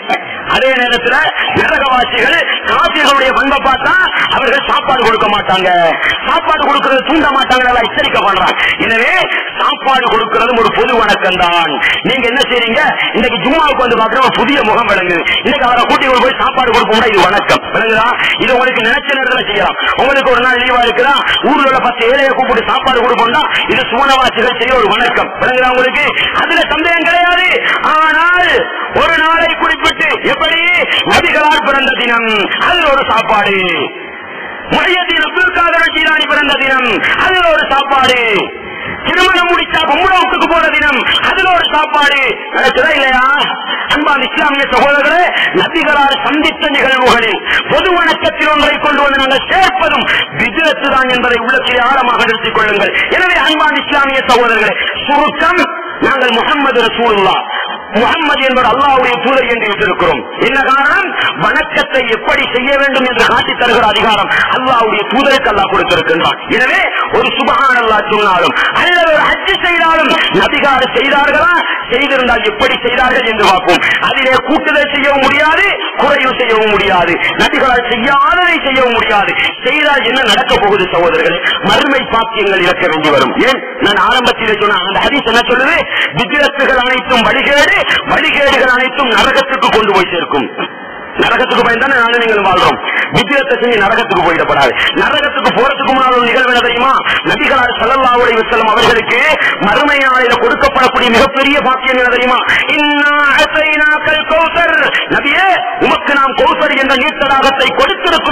அதே நேரத்தில் நரகவாசிகள் காசிகளுடைய பண்பை பார்த்தா அவர்கள் சாப்பாடு கொடுக்க மாட்டாங்க சாப்பாடு கொடுக்கிறது தூண்ட மாட்டாங்க நல்லா எச்சரிக்கை பண்றாங்க எனவே சாப்பாடு கொடுக்கிறது ஒரு பொது வணக்கம் தான் நீங்க என்ன செய்றீங்க இன்னைக்கு ஜும்மாவுக்கு வந்து பாக்குற ஒரு புதிய முகம் விளங்குது இன்னைக்கு அவரை கூட்டி கொண்டு போய் சாப்பாடு கொடுப்போம்னா இது வணக்கம் விளங்குதா இது உங்களுக்கு நினைச்ச நேரத்தில் செய்யலாம் உங்களுக்கு ஒரு நாள் லீவா இருக்குதா ஊர்ல உள்ள பத்து ஏழையை கூப்பிட்டு சாப்பாடு கொடுப்போம்னா இது சுவனவாசிகள் செய்ய ஒரு வணக்கம் விளங்குதா உங்களுக்கு அதுல சந்தேகம் கிடையாது ஆனால் ஒரு நாளை குறிப்பிட்டு எப்படி நபிகளார் பிறந்த தினம் அது ஒரு சாப்பாடு முறையத்தின் அப்துல் காதர் ஜீலானி பிறந்த தினம் அதுல ஒரு சாப்பாடு திருமணம் முடிச்சா கும்படவுக்கு போற தினம் அதுல ஒரு சாப்பாடு நடக்குதா இல்லையா அன்பான் இஸ்லாமிய சகோதரர்களே நபிகளார் சந்தித்த நிகழ்வுகளில் பொது வணக்கத்தில் ஒன்றை கொண்டு வந்து நாங்கள் சேர்ப்பதும் விதிரத்து தான் என்பதை உள்ளத்திலே ஆழமாக நிறுத்திக் கொள்ளுங்கள் எனவே அன்பான் இஸ்லாமிய சகோதரர்களே சுருக்கம் நாங்கள் முகமது ரசூலுல்லா முகம்மது என்பவர் அல்லாவுடைய தூதர் என்று வைத்திருக்கிறோம் என்ன காரணம் வணக்கத்தை எப்படி செய்ய வேண்டும் என்று காட்டி தருகிற அதிகாரம் அல்லாவுடைய தூதருக்கு அல்லாஹ் கொடுத்திருக்கின்றான் எனவே ஒரு சுபகான் அல்லா சொன்னாலும் அல்லது ஒரு அச்சு செய்தாலும் நபிகார செய்தார்களா செய்திருந்தால் எப்படி செய்தார்கள் என்று பார்ப்போம் அதிலே கூட்டுதல் செய்யவும் முடியாது குறையும் செய்யவும் முடியாது நபிகளால் செய்யாததை செய்யவும் முடியாது செய்தால் என்ன நடக்க போகுது சகோதரர்களே மறுமை பாக்கியங்கள் இழக்க வேண்டி வரும் ஏன் நான் ஆரம்பத்தில் சொன்ன அந்த ஹதீஸ் என்ன சொல்லுது வித்திரத்துகள் அனைத்தும் வழிகேடு வழிகேடுகள் அனைத்தும் நரகத்துக்கு கொண்டு போய் சேர்க்கும் நரகத்துக்கு பயந்தானே நானும் நீங்கள் வாழ்றோம் வித்தியத்தை செஞ்சு நரகத்துக்கு போயிடப்படாது நரகத்துக்கு போறதுக்கு முன்னால் ஒரு நிகழ்வு என்ன தெரியுமா நபிகளார் ஸல்லல்லாஹு அலைஹி வஸல்லம் அவர்களுக்கு மறுமை நாளில கொடுக்கப்படக்கூடிய மிகப்பெரிய பாக்கியம் என்ன தெரியுமா இன்னா அஸைனாக்கல் கௌசர் நபியே உமக்கு நாம் கௌசர் என்ற நீர்த்தடாகத்தை கொடுத்திருக்கிறோம்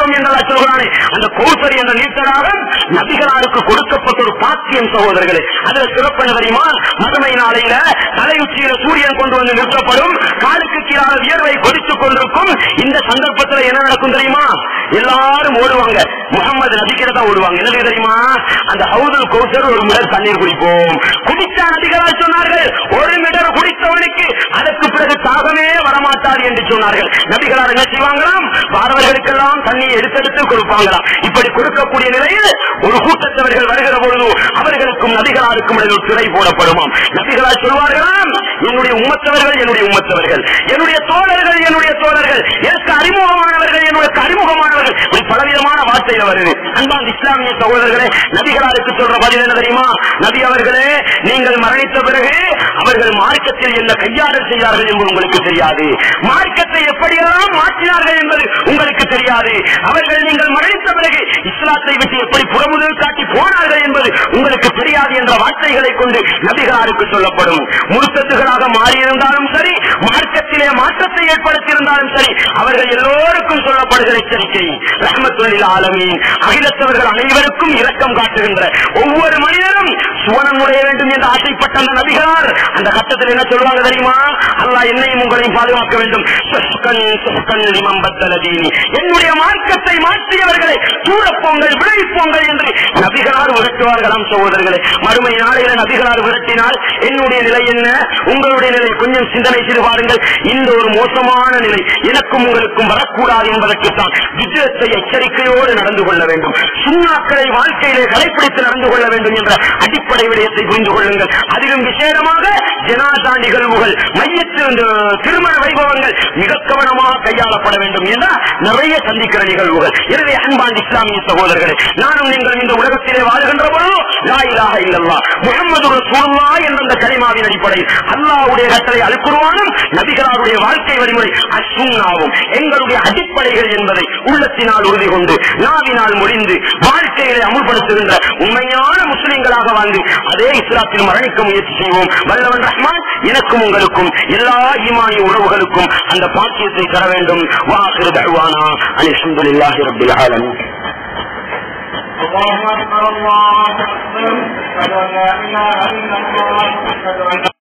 கொடுப்போம் என்று அல்லாஹ் சொல்கிறானே அந்த கௌசரி என்ற நீட்டராக நபிகளாருக்கு கொடுக்கப்பட்ட ஒரு பாக்கியம் சகோதரர்களே அதுல சிறப்பு என்ன தெரியுமா மதுமை நாளையில தலையுச்சியில சூரியன் கொண்டு வந்து நிறுத்தப்படும் காலுக்கு கீழாக வியர்வை கொதித்துக் கொண்டிருக்கும் இந்த சந்தர்ப்பத்தில் என்ன நடக்கும் தெரியுமா எல்லாரும் ஓடுவாங்க முகமது நபிக்கிற தான் ஓடுவாங்க என்ன தெரியுமா அந்த ஹவுதுல் கௌசர் ஒரு மிடர் தண்ணீர் குடிப்போம் குடித்தா நபிகளால் சொன்னார்கள் ஒரு மிடர் குடித்தவனுக்கு அதற்கு பிறகு தாகமே வரமாட்டார் என்று சொன்னார்கள் நபிகளார் என்ன செய்வாங்களாம் பாரவர்களுக்கெல்லாம் தண்ணியை எடுத்தெடுத்து கொடுப்பாங்களாம் இப்படி கொடுக்கக்கூடிய நிலையில் ஒரு கூட்டத்தவர்கள் வருகிற பொழுது அவர்களுக்கும் நபிகளாருக்கும் இடையில் ஒரு திரை போடப்படுமாம் நபிகளார் சொல்வார்களாம் என்னுடைய உம்மத்தவர்கள் என்னுடைய உம்மத்தவர்கள் என்னுடைய தோழர்கள் என்னுடைய தோழர்கள் எனக்கு அறிமுகமானவர்கள் என்னுடைய அறிமுகமானவர்கள் இப்படி பலவிதமான வார்த்தைகள் வருது அன்பான் இஸ்லாமிய சகோதரர்களே நபிகளாருக்கு சொல்ற பதில் என்ன தெரியுமா நபி அவர்களே நீங்கள் மரணித்த பிறகு அவர்கள் மார்க்கத்தில் என்ன கையாடல் செய்தார்கள் என்பது உங்களுக்கு தெரியாது மார்க்கத்தை எப்படியெல்லாம் மாற்றினார்கள் என்பது உங்களுக்கு தெரியாது அவர்கள் நீங்கள் மரணித்த பிறகு இஸ்லாத்தை விட்டு எப்படி புறமுதல் காட்டி போனார்கள் என்பது உங்களுக்கு தெரியாது என்ற வார்த்தைகளை கொண்டு நபிகளாருக்கு சொல்லப்படும் முருத்தத்துகளாக மாறியிருந்தாலும் சரி மார்க்கத்திலே மாற்றத்தை ஏற்படுத்தியிருந்தாலும் சரி அவர்கள் எல்லோருக்கும் சொல்லப்படுகிற எச்சரிக்கை ரஹமத்துல்லில் ஆலமீன் அகிலத்தவர்கள் அனைவருக்கும் இரக்கம் காட்டுகின்ற ஒவ்வொரு மனிதனும் சுவனம் உடைய வேண்டும் என்று ஆசைப்பட்ட அந்த நபிகளார் அந்த கட்டத்தில் என்ன சொல்லுவாங்க தெரியுமா அல்லாஹ் என்னையும் உங்களையும் பாதுகாக்க வேண்டும் சுஷ்கன் சுஷ்கன் லிமம் பத்தல தீனி. என்னுடைய மார்க்கத்தை மாற்றியவர்களை தூரப்போங்கள் விளைவிப்போங்கள் என்று நபிகளார் விரட்டுவார்களாம் சகோதரர்களே மறுமை நாளையில நபிகளார் விரட்டினால் என்னுடைய நிலை என்ன உங்களுடைய நிலை கொஞ்சம் சிந்தனை செய்து பாருங்கள் இந்த ஒரு மோசமான நிலை எனக்கும் உங்களுக்கும் வரக்கூடாது என்பதற்குத்தான் விஜயத்தை எச்சரிக்கையோடு நடந்து கொள்ள வேண்டும் சுண்ணாக்களை வாழ்க்கையிலே கடைபிடித்து நடந்து கொள்ள வேண்டும் என்ற அடிப்படை விடயத்தை புரிந்து கொள்ளுங்கள் அதிலும் விசேடமாக ஜனாதா நிகழ்வுகள் மையத்து இந்த திருமண வைபவங்கள் மிக கவனமாக கையாளப்பட வேண்டும் என நிறைய சந்திக்கிற நிகழ்வுகள் எனவே அன்பான் இஸ்லாமிய சகோதரர்களே நானும் நீங்கள் இந்த உலகத்திலே வாழ்கின்ற பொழுது லா இலாஹ இல்லல்லாஹ் முஹம்மது ரசூலுல்லாஹ் என்ற அந்த கலிமாவின் அடிப்படையில் அல்லாஹ்வுடைய கட்டளை அல்குர்ஆனும் நபிகளாருடைய வாழ்க்கை வழிமுறை அசுன்னாவும் எங்களுடைய அடிப்படைகள் என்பதை உள்ளத்தினால் உறுதி கொண்டு நாவினால் முடிந்து வாழ்க்கைகளை அமுல்படுத்துகின்ற உண்மையான முஸ்லிம்களாக வாழ்ந்து அதே இஸ்லாத்தில் மரணிக்க முயற்சி செய்வோம் வல்லவன் ரஹ்மான் எனக்கும் உங்களுக்கும் எல்லா ஈமானிய உறவுகளுக்கும் அந்த பாக்கியத்தை தர வேண்டும் வாசிறு தருவானா அல்ஹம்துலில்லாஹி ரப்பில் ஆலமீன் الله أكبر الله أكبر أشهد أن لا إله إلا الله أشهد أن